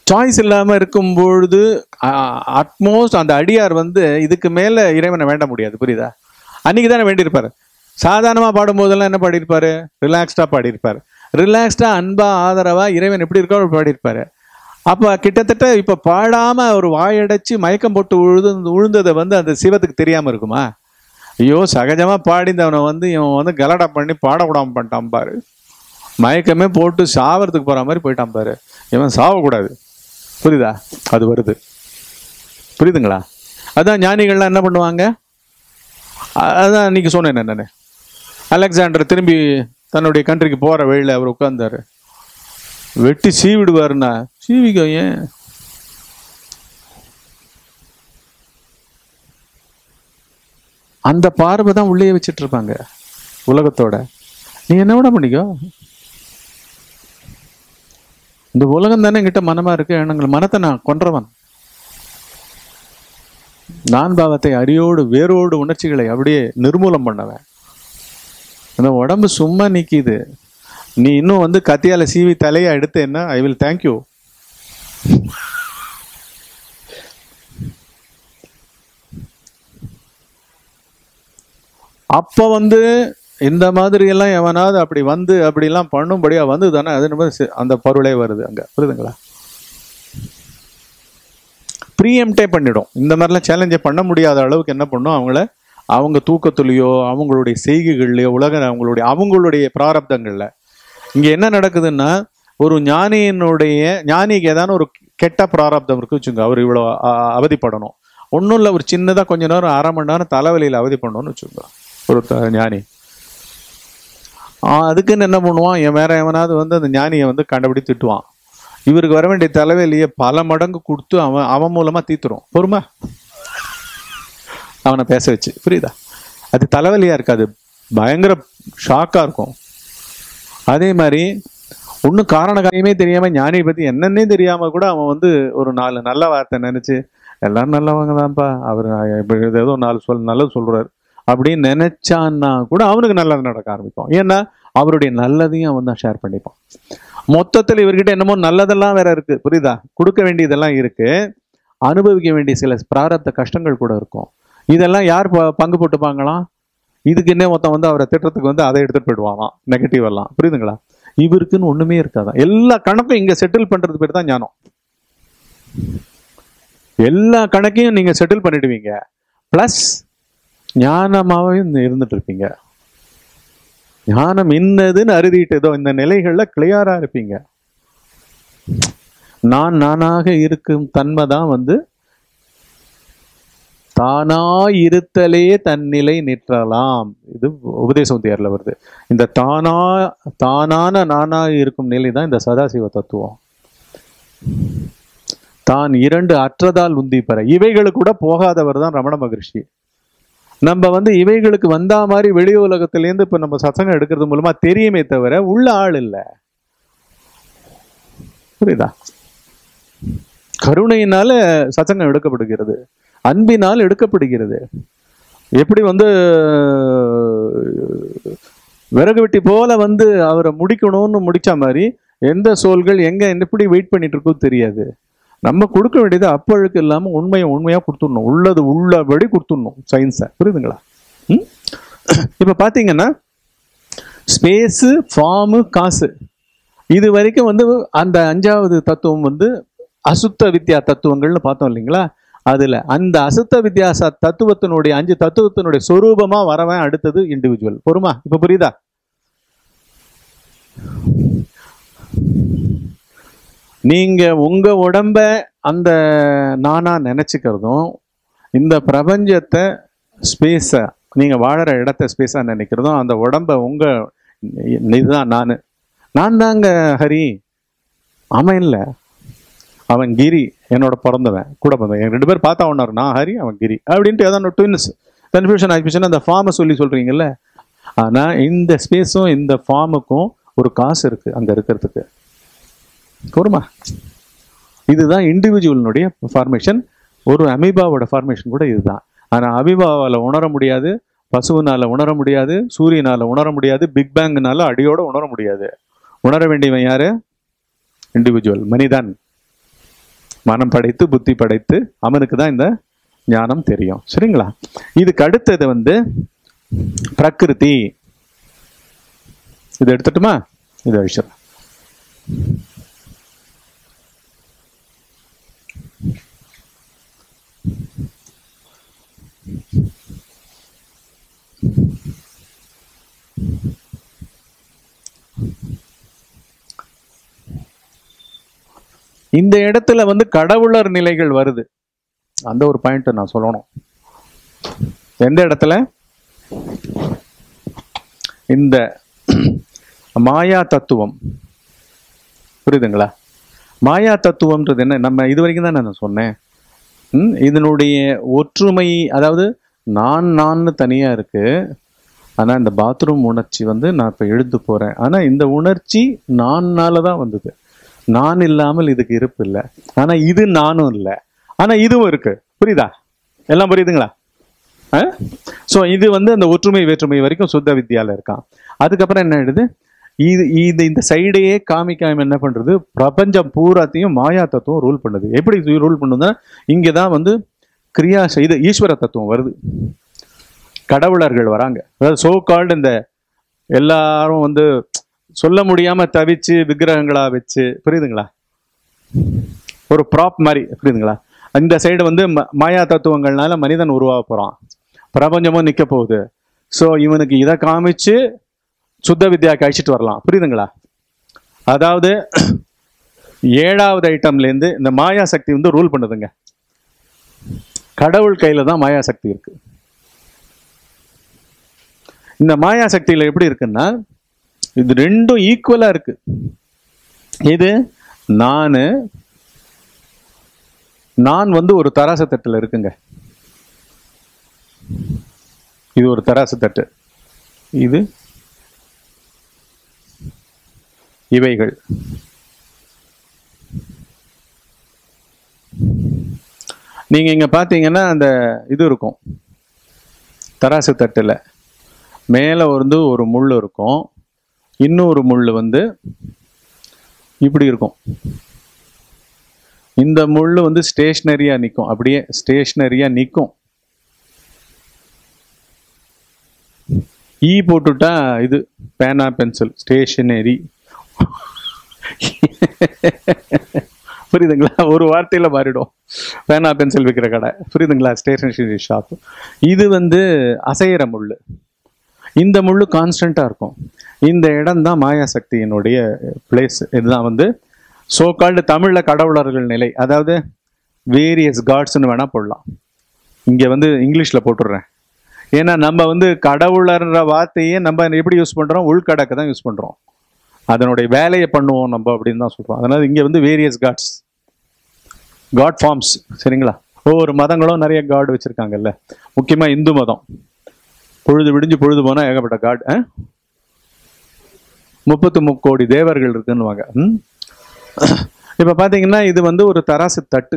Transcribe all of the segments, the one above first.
Choice இல்லாம இருக்கும் பொழுது அட்மோஸ்ட் அந்த அடியார் வந்து இதுக்கு மேல இறைவனை வேண்ட முடியாது புரியுதா அன்னைக்கு தானே வேண்டியிருப்பாரு சாதாரணமா பாடும்போதெல்லாம் என்ன பாடியிருப்பாரு ரிலாக்ஸ்டா பாடியிருப்பாரு ரிலாக்ஸ்டா அன்பா ஆதரவா இறைவன் எப்படி இருக்கோ அப்படி பாடியிருப்பாரு அப்ப கிட்டத்தட்ட இப்ப பாடாம ஒரு வாயடைச்சு மயக்கம் போட்டு உழுது உழுந்ததை வந்து அந்த சிவத்துக்கு தெரியாம இருக்குமா ஐயோ சகஜமா பாடிந்தவனை வந்து இவன் வந்து கலடா பண்ணி பாடக்கூடாம பண்ணிட்டான் பாரு மயக்கமே போட்டு சாவறதுக்கு போற மாதிரி போயிட்டான் பாரு இவன் சாவக்கூடாது புரியுதா அது வருது புரியுதுங்களா அதான் ஞானிகள்லாம் என்ன பண்ணுவாங்க அ- அதான் இன்னைக்கு சொன்னேன் நான் அலெக்சாண்டர் திரும்பி தன்னுடைய கண்ட்ரிக்கு போற வழியில அவர் உட்கார்ந்தாரு வெட்டி சீவிடுவாருன்னா சீவிக்க ஏன் அந்த பார்வை தான் உள்ளே வச்சிட்டு இருப்பாங்க உலகத்தோட நீ என்ன விட பண்ணிக்கோ இந்த உலகம் தானே என்கிட்ட மனமா இருக்கு எண்ணங்கள் மனத்தை நான் கொன்றவன் நான் பாவத்தை அரியோடு வேரோடு உணர்ச்சிகளை அப்படியே நிர்மூலம் பண்ணவன் இந்த உடம்பு சும்மா நிக்கிது நீ இன்னும் வந்து கத்தியால சீவி தலையை எடுத்து என்ன ஐ வில் தேங்க்யூ அப்ப வந்து இந்த மாதிரி எல்லாம் எவனாவது அப்படி வந்து அப்படிலாம் பண்ணும்படியா வந்து தானே அது நம்ம சி- அந்த பொருளே வருது அங்க புரியுதுங்களா ப்ரீஎம்டே பண்ணிடும் இந்த மாதிரிலாம் சேலஞ்சை பண்ண முடியாத அளவுக்கு என்ன பண்ணும் அவங்கள அவங்க தூக்கத்துலேயோ அவங்களுடைய செய்கைகள்லையோ உலக அவங்களுடைய அவங்களுடைய பிராரப்தங்கள்ல இங்க என்ன நடக்குதுன்னா ஒரு ஞானியினுடைய ஞானிக்கு ஏதான ஒரு கெட்ட பிராரப்தம் இருக்கு வச்சுங்க அவர் இவ்வளோ அ- அவதிப்படணும் ஒன்றும் இல்லை ஒரு சின்னதாக கொஞ்ச நேரம் அரை மணி நேரம் தலைவலியில் அவதி பண்ணணும்னு வச்சுக்கோங்க ஒரு த- ஞானி ஆ, அதுக்குன்னு என்ன பண்ணுவான் என் வேற எவனாவது வந்து அந்த ஞானியை வந்து கண்டபடி திட்டுவான் இவருக்கு வர வேண்டிய தலைவலியை பல மடங்கு கொடுத்து அவன் அவன் மூலமா தீத்துரும் பொறுமை அவனை பேச வச்சு புரியுதா அது தலைவலியா இருக்காது பயங்கர ஷாக்கா இருக்கும் அதே மாதிரி ஒன்றும் காரண காரியமே தெரியாம ஞானியை பத்தி என்னன்னே தெரியாம கூட அவன் வந்து ஒரு நாலு நல்ல வார்த்தை நினைச்சு எல்லாரும் நல்லவங்க தான்ப்பா அவர் இப்ப ஏதோ நாலு சொல் நல்லது சொல்றாரு அப்படின்னு நினைச்சான்னா கூட அவனுக்கு நல்லது நடக்க ஆரம்பிக்கும் ஏன்னா அவருடைய நல்லதையும் அவன் தான் ஷேர் பண்ணிப்பான் மொத்தத்தில் இவர்கிட்ட என்னமோ நல்லதெல்லாம் வேற இருக்கு புரியுதா கொடுக்க வேண்டியதெல்லாம் இருக்கு அனுபவிக்க வேண்டிய சில பிராரப்த கஷ்டங்கள் கூட இருக்கும் இதெல்லாம் யார் ப- பங்கு போட்டுப்பாங்களாம் இதுக்கு என்ன மொத்தம் வந்து அவரை திட்டத்துக்கு வந்து அதை எடுத்துட்டு போயிடுவாங்களாம் நெகட்டிவ் எல்லாம் புரியுதுங்களா இவருக்குன்னு ஒண்ணுமே இருக்காதான் எல்லா கணக்கும் இங்க செட்டில் பண்றது பேர் தான் ஞானம் எல்லா கணக்கையும் நீங்க செட்டில் பண்ணிடுவீங்க பிளஸ் ஞானமாகவும் இருந்துட்டு இருப்பீங்க ஞானம் இன்னதுன்னு அறுதிட்டதோ இந்த நிலைகள்ல கிளியரா இருப்பீங்க நான் நானாக இருக்கும் தன்மை தான் வந்து தானா இருத்தலே தன்னிலை நிற்றலாம் இது உபதேசம் தேர்ல வருது இந்த தானா தானான நானா இருக்கும் நிலை தான் இந்த சதாசிவ தத்துவம் தான் இரண்டு அற்றதால் உந்தி பெற இவைகளுக்கு கூட போகாதவர் தான் ரமண மகரிஷி நம்ம வந்து இவைகளுக்கு வந்தா மாதிரி வெளி உலகத்திலேருந்து இப்ப நம்ம சசங்கம் எடுக்கிறது மூலமா தெரியுமே தவிர உள்ள ஆள் இல்லை புரியுதா கருணையினால சசங்கம் எடுக்கப்படுகிறது அன்பினால் எடுக்கப்படுகிறது எப்படி வந்து விறகு வெட்டி போல வந்து அவரை முடிக்கணும்னு முடிச்ச மாதிரி எந்த சோல்கள் எங்க எப்படி வெயிட் பண்ணிட்டு இருக்கோ தெரியாது நம்ம கொடுக்க வேண்டியது அப்பழுக்கு இல்லாம உண்மையை உண்மையா கொடுத்துடணும் உள்ளது உள்ளபடி கொடுத்துடணும் சயின்ஸை புரியுதுங்களா ம்? இப்ப பாத்தீங்கன்னா ஸ்பேஸு ஃபார்மு காசு இது வரைக்கும் வந்து அந்த அஞ்சாவது தத்துவம் வந்து அசுத்த வித்யா தத்துவங்கள்னு பார்த்தோம் இல்லைங்களா அதுல அந்த அசுத்த வித்தியாச தத்துவத்தினுடைய அஞ்சு தத்துவத்தினுடைய சொரூபமா வரவன் அடுத்தது இண்டிவிஜுவல் பொறுமா இப்ப புரியுதா நீங்க உங்க உடம்ப அந்த நானா நினைச்சுக்கிறதும் இந்த பிரபஞ்சத்தை ஸ்பேஸை நீங்க வாழற இடத்த ஸ்பேஸா நினைக்கிறதும் அந்த உடம்ப உங்க இதுதான் நான் நான் தாங்க ஹரி அவன் இல்லை அவன் கிரி என்னோட பிறந்தவன் கூட பிறந்தவன் என் ரெண்டு பேர் பார்த்தா ஒன்னாரு நான் ஹரி அவன் கிரி அப்படின்ட்டு ஏதாவது ட்வின்ஸ் கன்ஃபியூஷன் ஆகிடுச்சுன்னா அந்த ஃபார்மை சொல்லி சொல்றீங்கல்ல ஆனா இந்த ஸ்பேஸும் இந்த ஃபார்முக்கும் ஒரு காசு இருக்கு அங்க இருக்கிறதுக்கு கூறுமா இதுதான் இண்டிவிஜுவலினுடைய ஃபார்மேஷன் ஒரு அமீபாவோட ஃபார்மேஷன் கூட இதுதான் ஆனா அமீபாவால உணர முடியாது பசுவினால உணர முடியாது சூரியனால உணர முடியாது பிக் பேங்னால அடியோட உணர முடியாது உணர வேண்டியவன் யாரு இண்டிவிஜுவல் மனிதன் மனம் படைத்து புத்தி படைத்து அவனுக்கு தான் இந்த ஞானம் தெரியும் சரிங்களா இதுக்கு அடுத்தது வந்து பிரகிருதி இது எடுத்துட்டுமா இது அழிச்சிடலாம் இந்த இடத்துல வந்து கடவுளர் நிலைகள் வருது அந்த ஒரு பாயிண்ட் நான் சொல்லணும் எந்த இடத்துல இந்த மாயா தத்துவம் புரியுதுங்களா மாயா தத்துவம்ன்றது என்ன நம்ம இது வரைக்கும் தான் நான் சொன்னேன் ம், இதனுடைய ஒற்றுமை அதாவது நான் நான்னு தனியா இருக்கு ஆனா இந்த பாத்ரூம் உணர்ச்சி வந்து நான் இப்ப எழுந்து போறேன் ஆனா இந்த உணர்ச்சி நான்னால தான் வந்தது நான் இல்லாமல் இதுக்கு இருப்பு இல்லை ஆனா இது நானும் இல்லை ஆனா இதுவும் இருக்கு புரியுதா எல்லாம் புரியுதுங்களா ஸோ இது வந்து அந்த ஒற்றுமை வேற்றுமை வரைக்கும் சுத்த வித்யால இருக்கான் அதுக்கப்புறம் என்ன ஆயிடுது இது இது இந்த சைடையே காமிக்காம என்ன பண்றது பிரபஞ்சம் பூராத்தையும் மாயா தத்துவம் ரூல் பண்ணுது எப்படி ரூல் பண்ணுதுன்னா இங்கே தான் வந்து கிரியா இது ஈஸ்வர தத்துவம் வருது கடவுளர்கள் வராங்க அதாவது சோ கால்டு இந்த எல்லாரும் வந்து சொல்ல முடியாம தவிச்சு விக்கிரகங்களா வச்சு புரியுதுங்களா ஒரு ப்ராப் மாதிரி புரியுதுங்களா இந்த சைடு வந்து ம- மாயா தத்துவங்கள்னால மனிதன் உருவாக போறான் பிரபஞ்சமும் நிக்க போகுது ஸோ இவனுக்கு இதை காமிச்சு சுத்த வித்யாக்கு அழிச்சிட்டு வரலாம் புரியுதுங்களா அதாவது ஏழாவது ஐட்டம்ல இருந்து இந்த மாயா சக்தி வந்து ரூல் பண்ணுதுங்க கடவுள் கையில தான் மாயா சக்தி இருக்கு இந்த மாயா சக்தியில எப்படி இருக்குன்னா இது ரெண்டும் ஈக்குவலா இருக்கு இது நானு நான் வந்து ஒரு தராசு தட்டுல இருக்குங்க இது ஒரு தராசு தட்டு இது இவைகள் நீங்க இங்க பாத்தீங்கன்னா அந்த இது இருக்கும் தராசு தட்டுல மேலே வந்து ஒரு முள் இருக்கும் இன்னொரு முள் வந்து இப்படி இருக்கும் இந்த முள் வந்து ஸ்டேஷ்னரியா நிற்கும் அப்படியே ஸ்டேஷ்னரியா நிற்கும் ஈ போட்டுட்டா இது பேனா பென்சில் ஸ்டேஷனரி புரியுதுங்களா ஒரு வார்த்தையில மாறிடும் பேனா பென்சில் விற்கிற கடை புரியுதுங்களா ஸ்டேஷனரி ஷாப் இது வந்து அசையிற முள் இந்த முள்ளு கான்ஸ்டண்டா இருக்கும் இந்த இடம் தான் மாயாசக்தியினுடைய பிளேஸ் இதுதான் வந்து சோ கால்டு தமிழ்ல கடவுளர்கள் நிலை அதாவது வேரியஸ் காட்ஸ்னு வேணா போடலாம் இங்க வந்து இங்கிலீஷ்ல போட்டுடுறேன் ஏன்னா நம்ம வந்து கடவுளர்ன்ற வார்த்தையே நம்ம எப்படி யூஸ் பண்றோம் உள்கடக்க தான் யூஸ் பண்றோம் அதனுடைய வேலையை பண்ணுவோம் நம்ம அப்படின்னு தான் சொல்றோம் அதனால இங்க வந்து வேரியஸ் காட்ஸ் காட் ஃபார்ம்ஸ் சரிங்களா ஒவ்வொரு மதங்களும் நிறைய காட் வச்சிருக்காங்கல்ல முக்கியமா இந்து மதம் பொழுது விடிஞ்சு பொழுது போனா ஏகப்பட்ட காட் முப்பத்து முக்கோடி தேவர்கள் இருக்குன்னுவாங்க ம்? இப்ப பாத்தீங்கன்னா இது வந்து ஒரு தராசு தட்டு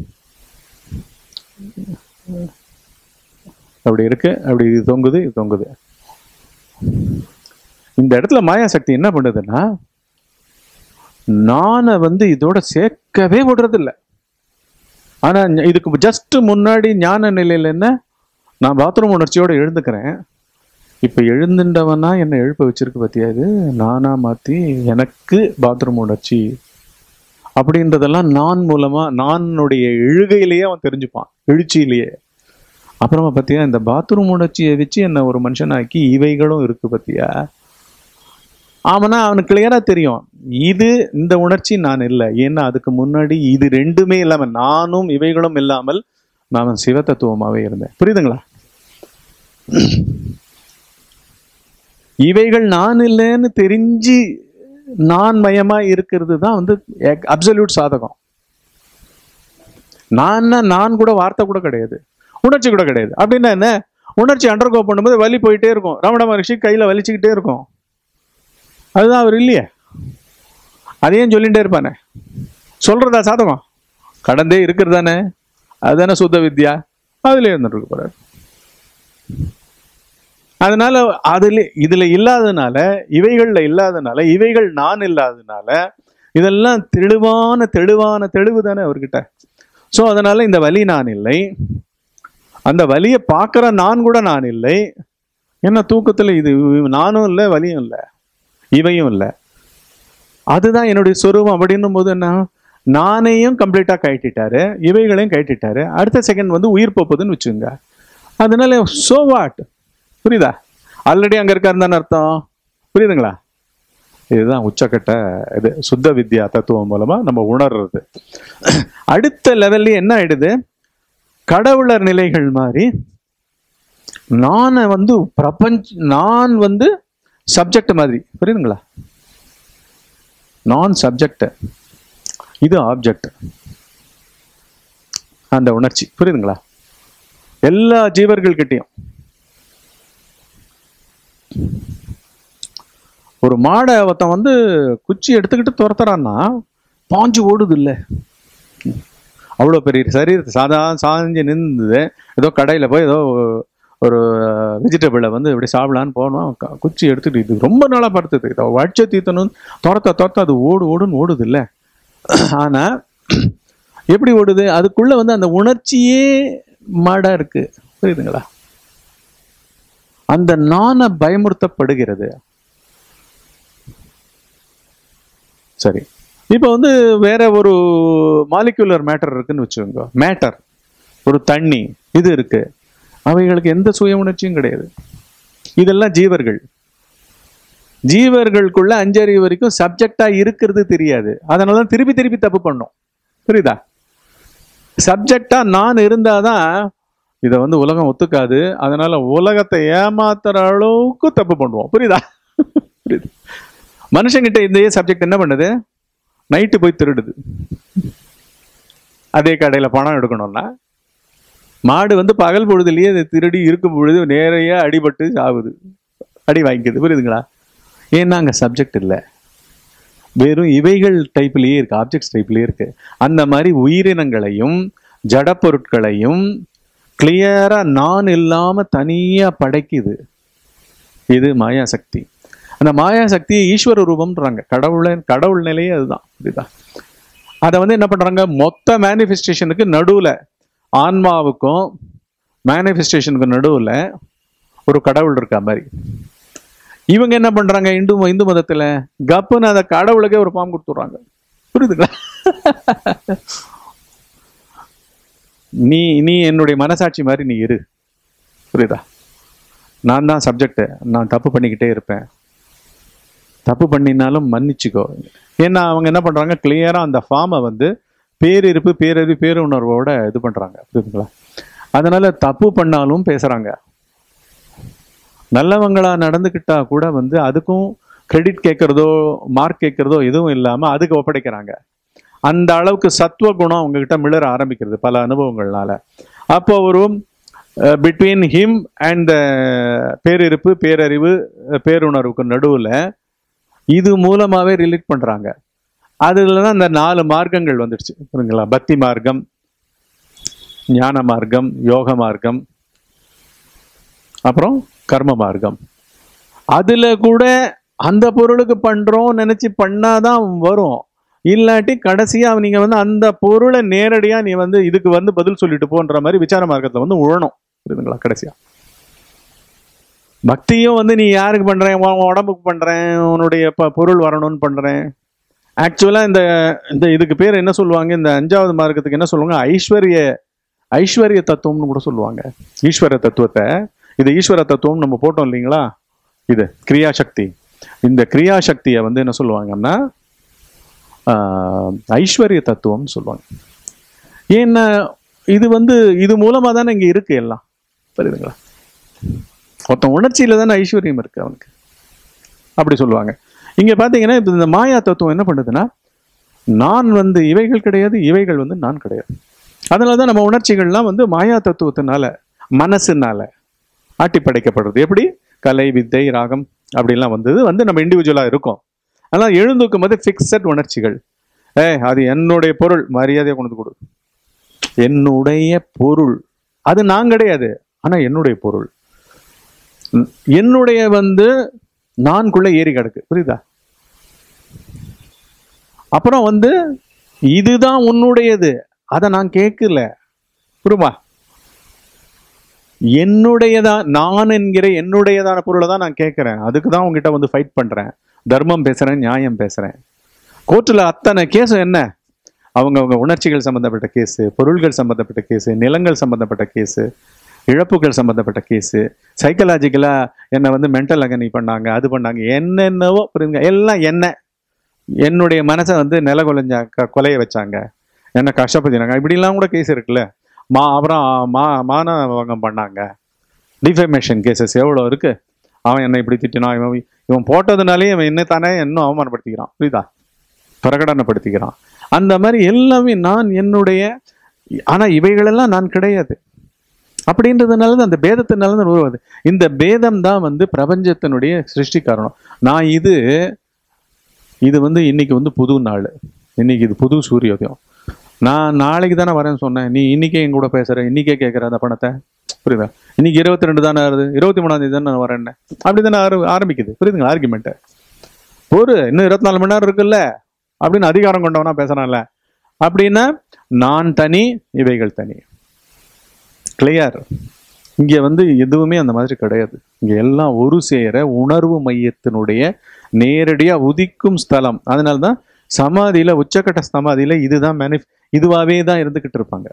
அப்படி இருக்கு அப்படி இது தொங்குது இது தொங்குது இந்த இடத்துல மாயாசக்தி என்ன பண்ணுதுன்னா நானை வந்து இதோட சேர்க்கவே விடுறது இல்ல ஆனா ஞ- இதுக்கு ஜஸ்ட் முன்னாடி ஞான நிலையில என்ன நான் பாத்ரூம் உணர்ச்சியோட எழுந்துக்கிறேன் இப்ப எழுந்துண்டவனா என்ன எழுப்ப வச்சிருக்கு பத்தியா இது நானா மாத்தி எனக்கு பாத்ரூம் உணர்ச்சி அப்படின்றதெல்லாம் நான் மூலமா நானுடைய எழுகையிலேயே அவன் தெரிஞ்சுப்பான் எழுச்சியிலேயே அப்புறமா பத்தியா இந்த பாத்ரூம் உணர்ச்சியை வச்சு என்ன ஒரு மனுஷனாக்கி இவைகளும் இருக்கு பத்தியா ஆமானா அவனுக்கு கிளியரா தெரியும் இது இந்த உணர்ச்சி நான் இல்லை ஏன்னா அதுக்கு முன்னாடி இது ரெண்டுமே இல்லாம நானும் இவைகளும் இல்லாமல் நான் சிவதத்துவமாவே இருந்தேன் புரியுதுங்களா இவைகள் நான் இல்லைன்னு தெரிஞ்சு நான் மயமா இருக்கிறது தான் வந்து அப்சல்யூட் சாதகம் நான் நான் கூட வார்த்தை கூட கிடையாது உணர்ச்சி கூட கிடையாது அப்படின்னா என்ன உணர்ச்சி அண்டர்கோ பண்ணும்போது வலி போயிட்டே இருக்கும் ரமண மகர்ஷி கையில வலிச்சுக்கிட்டே இருக்கும் அதுதான் அவர் இல்லையே அதையும் சொல்லிட்டே இருப்பானே சொல்றதா சாதகம் கடந்தே இருக்கிறதானே அதுதானே சுத்த வித்யா அதுல இருந்துட்டு இருக்க போறாரு அதனால அதுல இதுல இல்லாதனால இவைகள்ல இல்லாதனால இவைகள் நான் இல்லாதனால இதெல்லாம் தெளிவான தெளிவான தெளிவு தானே அவர்கிட்ட ஸோ அதனால இந்த வலி நான் இல்லை அந்த வலியை பார்க்குற நான் கூட நான் இல்லை என்ன தூக்கத்தில் இது நானும் இல்லை வலியும் இல்லை இவையும் இல்லை அதுதான் என்னுடைய சொரூபம் அப்படின்னும் போது என்ன நானையும் கம்ப்ளீட்டாக கழட்டிட்டாரு இவைகளையும் கழட்டிட்டாரு அடுத்த செகண்ட் வந்து உயிர் போப்பதுன்னு வச்சுங்க அதனால சோ வாட் புரியுதா ஆல்ரெடி அங்கே இருக்காருன்னு அர்த்தம் புரியுதுங்களா இதுதான் உச்சக்கட்ட இது சுத்த வித்யா தத்துவம் மூலமா நம்ம உணர்றது அடுத்த லெவல்ல என்ன ஆயிடுது கடவுளர் நிலைகள் மாதிரி நானை வந்து பிரபஞ்ச நான் வந்து சப்ஜெக்ட் மாதிரி புரியுதுங்களா நான் சப்ஜெக்ட் இது ஆப்ஜெக்ட் அந்த உணர்ச்சி புரியுதுங்களா எல்லா ஜீவர்கள்கிட்டையும் ஒரு மாடை ஒருத்தன் வந்து குச்சி எடுத்துக்கிட்டு துரத்துறான்னா பாஞ்சு ஓடுது இல்லை அவ்வளோ பெரிய சரீரத்தை சாதா சாஞ்சு நின்றுது ஏதோ கடையில் போய் ஏதோ ஒரு வெஜிடபிளை வந்து இப்படி சாப்பிடலான்னு போனோம் க- குச்சி எடுத்துட்டு இது ரொம்ப நாளாக படுத்துது இதை வடிச்ச தீத்தணும் துரத்த துரத்த அது ஓடு ஓடுன்னு ஓடுது இல்லை ஆனால் எப்படி ஓடுது அதுக்குள்ள வந்து அந்த உணர்ச்சியே மாடா இருக்கு புரியுதுங்களா அந்த நான பயமுறுத்தப்படுகிறது சரி இப்போ வந்து வேற ஒரு மாலிகுலர் மேட்டர் இருக்குன்னு வச்சுக்கோங்க மேட்டர் ஒரு தண்ணி இது இருக்கு அவைகளுக்கு எந்த சுய உணர்ச்சியும் கிடையாது இதெல்லாம் ஜீவர்கள் ஜீவர்களுக்குள்ள அஞ்சறிவு வரைக்கும் சப்ஜெக்டா இருக்கிறது தெரியாது அதனால தான் திருப்பி திருப்பி தப்பு பண்ணோம் புரியுதா சப்ஜெக்டா நான் இருந்தாதான் இதை வந்து உலகம் ஒத்துக்காது அதனால உலகத்தை ஏமாத்துற அளவுக்கு தப்பு பண்ணுவோம் புரியுதா புரியுது மனுஷங்கிட்ட இந்த சப்ஜெக்ட் என்ன பண்ணுது நைட்டு போய் திருடுது அதே கடையில் பணம் எடுக்கணும்னா மாடு வந்து பகல் பொழுதுலயே அதை திருடி இருக்கும் பொழுது நேரையா அடிபட்டு சாவுது அடி வாங்கிக்குது புரியுதுங்களா ஏன்னா அங்கே சப்ஜெக்ட் இல்லை வெறும் இவைகள் டைப்லயே இருக்கு ஆப்ஜெக்ட்ஸ் டைப்லயே இருக்கு அந்த மாதிரி உயிரினங்களையும் ஜட பொருட்களையும் கிளியரா நான் இல்லாம தனியா படைக்குது இது மாயா சக்தி அந்த மாயா சக்தியை ஈஸ்வர ரூபம்ன்றாங்க கடவுள கடவுள் நிலையே அதுதான் புரியுதா அதை வந்து என்ன பண்றாங்க மொத்த மேனிஃபெஸ்டேஷனுக்கு நடுவுல ஆன்மாவுக்கும் மேனிஃபெஸ்டேஷனுக்கு நடுவுல ஒரு கடவுள் இருக்கா மாதிரி இவங்க என்ன பண்றாங்க இந்து இந்து மதத்துல கப்புன்னு அந்த கடவுளுக்கே ஒரு பாம்பு கொடுத்துட்றாங்க புரியுதுங்களா நீ நீ என்னுடைய மனசாட்சி மாதிரி நீ இரு புரியுதா நான் தான் சப்ஜெக்ட் நான் தப்பு பண்ணிக்கிட்டே இருப்பேன் தப்பு பண்ணினாலும் மன்னிச்சுக்கோ ஏன்னா அவங்க என்ன பண்றாங்க கிளியரா அந்த ஃபார்மை வந்து பேரிருப்பு பேரறிவு பேருணர்வோட இது பண்றாங்க புரியுதுங்களா அதனால தப்பு பண்ணாலும் பேசுறாங்க நல்லவங்களா நடந்துக்கிட்டா கூட வந்து அதுக்கும் கிரெடிட் கேட்கறதோ மார்க் கேட்கறதோ எதுவும் இல்லாம அதுக்கு ஒப்படைக்கிறாங்க அந்த அளவுக்கு சத்துவ குணம் உங்ககிட்ட மிளற ஆரம்பிக்கிறது பல அனுபவங்கள்னால அப்போ ஒரு பிட்வீன் ஹிம் அண்ட் பேரிருப்பு பேரறிவு அஹ், பேருணர்வுக்கு நடுவுல இது மூலமாவே ரிலேட் பண்றாங்க அதுல தான் இந்த நாலு மார்க்கங்கள் வந்துடுச்சு புரியுங்களா பக்தி மார்க்கம் ஞான மார்க்கம் யோக மார்க்கம் அப்புறம் கர்ம மார்க்கம் அதுல கூட அந்த பொருளுக்கு பண்றோம் நினைச்சு பண்ணாதான் வரும் இல்லாட்டி கடைசியா நீங்க வந்து அந்த பொருளை நேரடியா நீ வந்து இதுக்கு வந்து பதில் சொல்லிட்டு போன்ற மாதிரி விசார மார்க்கத்துல வந்து உழணும் புரியுதுங்களா கடைசியா பக்தியும் வந்து நீ யாருக்கு பண்றேன் உன் உடம்புக்கு பண்றேன் உன்னுடைய ப- பொருள் வரணும்னு பண்றேன் ஆக்சுவலா இந்த இந்த இதுக்கு பேர் என்ன சொல்லுவாங்க இந்த அஞ்சாவது மார்க்கத்துக்கு என்ன சொல்லுவாங்க ஐஸ்வர்ய ஐஸ்வர்ய தத்துவம்னு கூட சொல்லுவாங்க ஈஸ்வர தத்துவத்தை இது ஈஸ்வர தத்துவம் நம்ம போட்டோம் இல்லைங்களா இது கிரியாசக்தி இந்த கிரியாசக்தியை வந்து என்ன சொல்லுவாங்கன்னா ஆஹ், ஐஸ்வர்ய தத்துவம்னு சொல்லுவாங்க ஏன்னா இது வந்து இது மூலமா தானே இங்க இருக்கு எல்லாம் புரியுதுங்களா ஒருத்தன் உணர்ச்சியில தானே ஐஸ்வர்யம் இருக்கு அவனுக்கு அப்படி சொல்லுவாங்க இங்க பாத்தீங்கன்னா இப்ப இந்த மாயா தத்துவம் என்ன பண்ணுதுன்னா நான் வந்து இவைகள் கிடையாது இவைகள் வந்து நான் கிடையாது அதனால தான் நம்ம உணர்ச்சிகள்லாம் வந்து மாயா தத்துவத்தினால மனசுனால ஆட்டி படைக்கப்படுறது எப்படி கலை வித்தை ராகம் அப்படிலாம் வந்தது வந்து நம்ம இண்டிவிஜுவலா இருக்கோம் ஆனால் எழுந்துக்கும் போது ஃபிக்ஸட் உணர்ச்சிகள் ஏய் அது என்னுடைய பொருள் மரியாதையை கொண்டு வந்து கொடு என்னுடைய பொருள் அது நான் கிடையாது ஆனா என்னுடைய பொருள் ம், என்னுடைய வந்து நான்குள்ள ஏறி கிடக்கு புரியுதா அப்புறம் வந்து இதுதான் உன்னுடையது அதை நான் கேட்கல புரியுமா என்னுடையதா நான் என்கிற என்னுடையதான பொருளை தான் நான் கேட்குறேன் அதுக்கு தான் உங்ககிட்ட வந்து ஃபைட் பண்றேன் தர்மம் பேசுறேன் நியாயம் பேசுறேன் கோர்ட்டில் அத்தனை கேஸும் என்ன அவங்க அவங்க உணர்ச்சிகள் சம்பந்தப்பட்ட கேஸு பொருள்கள் சம்பந்தப்பட்ட கேஸு நிலங்கள் சம்பந்தப்பட்ட கேஸு இழப்புகள் சம்பந்தப்பட்ட கேஸு சைக்கலாஜிக்கலாக என்னை வந்து மென்டல் அகனி பண்ணாங்க அது பண்ணாங்க என்னென்னவோ புரியுங்க எல்லாம் என்ன என்னுடைய மனசை வந்து நில கொலைஞ்சா க- கொலைய வச்சாங்க என்ன கஷ்டப்படுத்தினாங்க இப்படிலாம் கூட கேஸ் இருக்குல்ல மா அப்புறம் மா மானவங்கம் பண்ணாங்க டிஃபமேஷன் கேசஸ் எவ்வளோ இருக்கு அவன் என்னை இப்படி திட்டினான் இவன் இவன் போட்டதுனாலே இவன் என்ன தானே இன்னும் அவமானப்படுத்திக்கிறான் புரியுதா பிரகடனப்படுத்திக்கிறான் அந்த மாதிரி எல்லாமே நான் என்னுடைய ஆனா இவைகளெல்லாம் நான் கிடையாது அப்படின்றதுனால தான் அந்த பேதத்தினால தான் உருவாது இந்த பேதம் தான் வந்து பிரபஞ்சத்தினுடைய சிருஷ்டி காரணம் நான் இது இது வந்து இன்னைக்கு வந்து புது நாள் இன்னைக்கு இது புது சூரியோதயம் நான் நாளைக்கு தானே வரேன்னு சொன்னேன் நீ இன்னைக்கே என் கூட பேசுற இன்னைக்கே கேட்குற அந்த பணத்தை புரியுதா இன்னைக்கு இருபத்தி ரெண்டு தானே ஆகுது இருபத்தி மூணாம் தேதி தானே நான் வரேன்னு அப்படி தானே ஆர ஆரம்பிக்குது புரியுதுங்களா ஆர்குமெண்ட்டு ஒரு இன்னும் இருபத்தி நாலு மணி நேரம் இருக்குல்ல அப்படின்னு அதிகாரம் கொண்டவனா பேசுறான்ல அப்படின்னா நான் தனி இவைகள் தனி கிளியர் இங்க வந்து எதுவுமே அந்த மாதிரி கிடையாது இங்க எல்லாம் ஒரு சேர உணர்வு மையத்தினுடைய நேரடியா உதிக்கும் ஸ்தலம் அதனால தான் சமாதியில உச்சக்கட்ட சமாதியில இதுதான் மேனி இதுவாவே தான் இருந்துகிட்டு இருப்பாங்க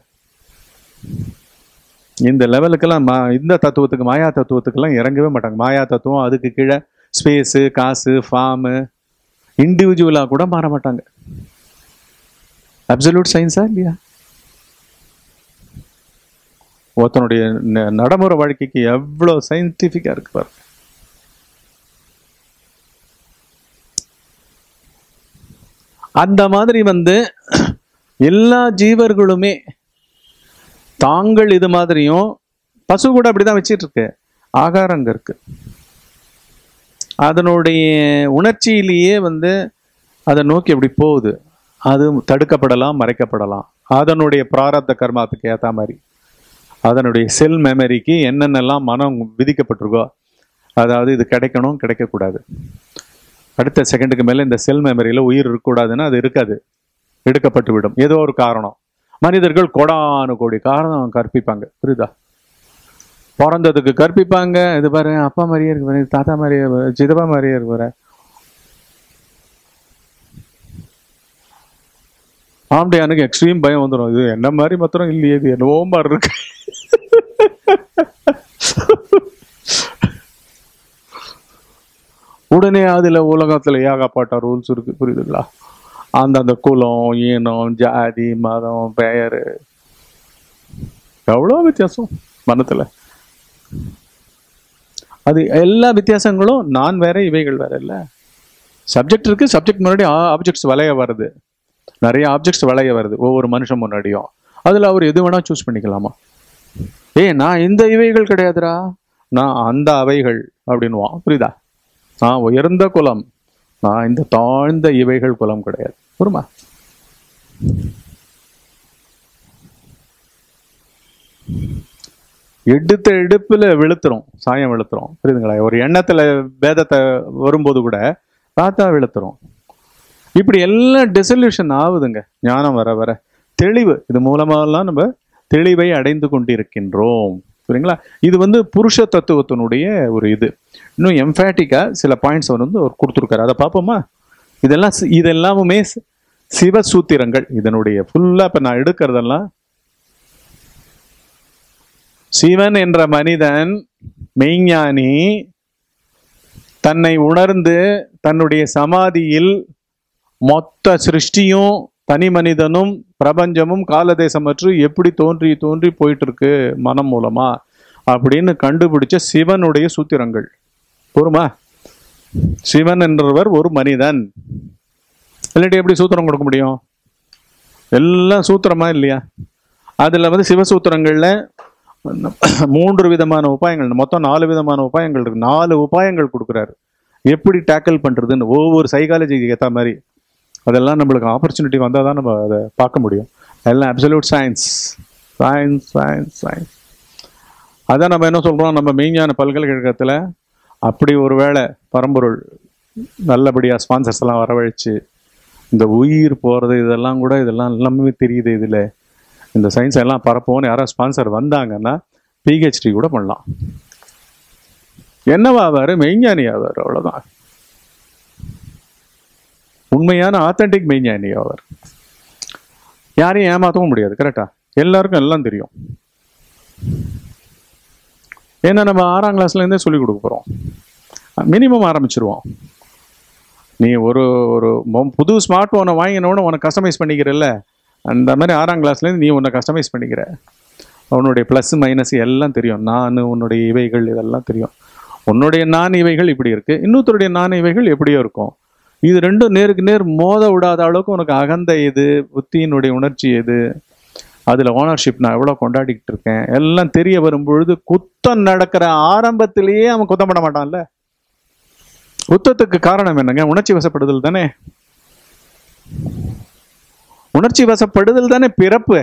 இந்த லெவலுக்கெல்லாம் மா இந்த தத்துவத்துக்கு மாயா தத்துவத்துக்கெல்லாம் இறங்கவே மாட்டாங்க மாயா தத்துவம் அதுக்கு கீழே ஸ்பேஸு காசு ஃபார்மு இண்டிவிஜுவலாக கூட மாற மாட்டாங்க அப்சல்யூட் சயின்ஸா இல்லையா ஒருத்தனுடைய ந- நடைமுறை வாழ்க்கைக்கு எவ்வளோ சயின்டிஃபிக்காக இருக்கு பாருங்க அந்த மாதிரி வந்து எல்லா ஜீவர்களுமே தாங்கள் இது மாதிரியும் பசு கூட அப்படிதான் வச்சிட்டு இருக்கு ஆகாரம் அங்க இருக்கு அதனுடைய உணர்ச்சியிலேயே வந்து அதை நோக்கி அப்படி போகுது அது தடுக்கப்படலாம் மறைக்கப்படலாம் அதனுடைய பிராரப்த கர்மாத்துக்கு ஏற்ற மாதிரி அதனுடைய செல் மெமரிக்கு என்னென்னலாம் மனம் விதிக்கப்பட்டிருக்கோ அதாவது இது கிடைக்கணும் கிடைக்கக்கூடாது அடுத்த செகண்டுக்கு மேலே இந்த செல் மெமரியில் உயிர் இருக்கக்கூடாதுன்னா அது இருக்காது எடுக்கப்பட்டு விடும் ஏதோ ஒரு காரணம் மனிதர்கள் கோடானு கோடி காரணம் கற்பிப்பாங்க புரியுதா பிறந்ததுக்கு கற்பிப்பாங்க இது பாரு அப்பா மாதிரியே இருக்கு பாரு தாத்தா மாதிரியே இருக்கு பாரு, சித்தப்பா மாதிரியே இருக்கு பாரு ஆம்டையானுக்கு எக்ஸ்ட்ரீம் பயம் வந்துடும் இது என்ன மாதிரி மாத்திரம் இல்லையே இது என்னவோ மாதிரி இருக்கு உடனே அதுல உலகத்துல ஏகப்பட்ட ரூல்ஸ் இருக்கு புரியுதுங்களா அந்தந்த குலம் ஈனம் ஜாதி மதம் பெயர் எவ்வளோ வித்தியாசம் மனத்துல அது எல்லா வித்தியாசங்களும் நான் வேற இவைகள் வேற இல்ல சப்ஜெக்ட் இருக்கு சப்ஜெக்ட் முன்னாடி ஆப்ஜெக்ட்ஸ் வளைய வருது நிறைய ஆப்ஜெக்ட்ஸ் வளைய வருது ஒவ்வொரு மனுஷன் முன்னாடியும் அதுல அவர் எது வேணா சூஸ் பண்ணிக்கலாமா ஏய் நான் இந்த இவைகள் கிடையாதுடா நான் அந்த அவைகள் அப்படின்னுவான் புரியுதா நான் உயர்ந்த குலம் நான் இந்த தாழ்ந்த இவைகள் குலம் கிடையாது புரியுமா எடுத்த எடுப்புல வெளுத்துரும் சாயம் வெளுத்துரும் புரியுதுங்களா ஒரு எண்ணத்துல பேதத்தை வரும்போது கூட பார்த்தா வெளுத்துரும் இப்படி எல்லாம் டெசல்யூஷன் ஆகுதுங்க ஞானம் வர வர தெளிவு இது மூலமாலாம் நம்ம தெளிவை அடைந்து கொண்டிருக்கின்றோம் சரிங்களா இது வந்து புருஷ தத்துவத்தினுடைய ஒரு இது இன்னும் எம்ஃபேட்டிக்கா சில பாயிண்ட்ஸ் வந்து அவர் கொடுத்துருக்காரு அதை பார்ப்போமா இதெல்லாம் சி- இதெல்லாமுமே சி- சிவ சூத்திரங்கள் இதனுடைய ஃபுல்லா இப்ப நான் எடுக்கிறதெல்லாம் சிவன் என்ற மனிதன் மெய்ஞானி தன்னை உணர்ந்து தன்னுடைய சமாதியில் மொத்த சிருஷ்டியும் தனி மனிதனும் பிரபஞ்சமும் காலதேசமற்று எப்படி தோன்றி தோன்றி போயிட்டு இருக்கு மனம் மூலமா அப்படின்னு கண்டுபிடிச்ச சிவனுடைய சூத்திரங்கள் பொறுமா சிவன் என்றவர் ஒரு மனிதன் இல்லாட்டி எப்படி சூத்திரம் கொடுக்க முடியும் எல்லாம் சூத்திரமா இல்லையா அதுல வந்து சிவசூத்திரங்கள்ல மூன்று விதமான உபாயங்கள் மொத்தம் நாலு விதமான உபாயங்கள் இருக்கு நாலு உபாயங்கள் கொடுக்குறாரு எப்படி டேக்கிள் பண்றதுன்னு ஒவ்வொரு சைக்காலஜிக்கு ஏற்ற மாதிரி அதெல்லாம் நம்மளுக்கு ஆப்பர்ச்சுனிட்டி வந்தால் தான் நம்ம அதை பார்க்க முடியும் எல்லாம் absolute science science science science அதான் நம்ம என்ன சொல்றோம் நம்ம மெய்ஞான பல்கலைக்கழகத்தில் அப்படி ஒரு வேளை பரம்பொருள் நல்லபடியாக ஸ்பான்சர்ஸ் எல்லாம் வரவழைச்சு இந்த உயிர் போகிறது இதெல்லாம் கூட இதெல்லாம் எல்லாமே தெரியுது இதில் இந்த சயின்ஸ் எல்லாம் பரப்போன்னு யாராவது ஸ்பான்சர் வந்தாங்கன்னா பிஹெச்டி கூட பண்ணலாம் என்னவா ஆவார் மெய்ஞானி ஆவார் அவ்வளோதான் உண்மையான ஆத்தென்டிக் மெய்ஞானி ஆவார் யாரையும் ஏமாற்றவும் முடியாது கரெக்டா எல்லாருக்கும் எல்லாம் தெரியும் ஏன்னா நம்ம ஆறாம் கிளாஸ்லேருந்தே சொல்லிக் கொடுக்க போகிறோம் மினிமம் ஆரம்பிச்சிருவோம் நீ ஒரு ஒரு மொ- புது ஸ்மார்ட் ஃபோனை வாங்கினோன்னு உனக்கு கஸ்டமைஸ் பண்ணிக்கிறல்ல அந்த மாதிரி ஆறாம் கிளாஸ்லேருந்து நீ உன்னை கஸ்டமைஸ் பண்ணிக்கிற உன்னுடைய ப்ளஸ் மைனஸ் எல்லாம் தெரியும் நான் உன்னுடைய இவைகள் இதெல்லாம் தெரியும் உன்னுடைய நான் இவைகள் இப்படி இருக்கு இன்னொருத்தருடைய நான் இவைகள் எப்படியோ இருக்கும் இது ரெண்டும் நேருக்கு நேர் மோத விடாத அளவுக்கு உனக்கு அகந்த எது புத்தியினுடைய உணர்ச்சி எது அதில் ஓனர்ஷிப் நான் எவ்வளோ கொண்டாடிக்கிட்டு இருக்கேன் எல்லாம் தெரிய வரும்பொழுது குத்தம் நடக்கிற ஆரம்பத்திலேயே அவன் குத்தம் பண்ண மாட்டான்ல குத்தத்துக்கு காரணம் என்னங்க உணர்ச்சி வசப்படுதல் தானே உணர்ச்சி வசப்படுதல் தானே பிறப்பு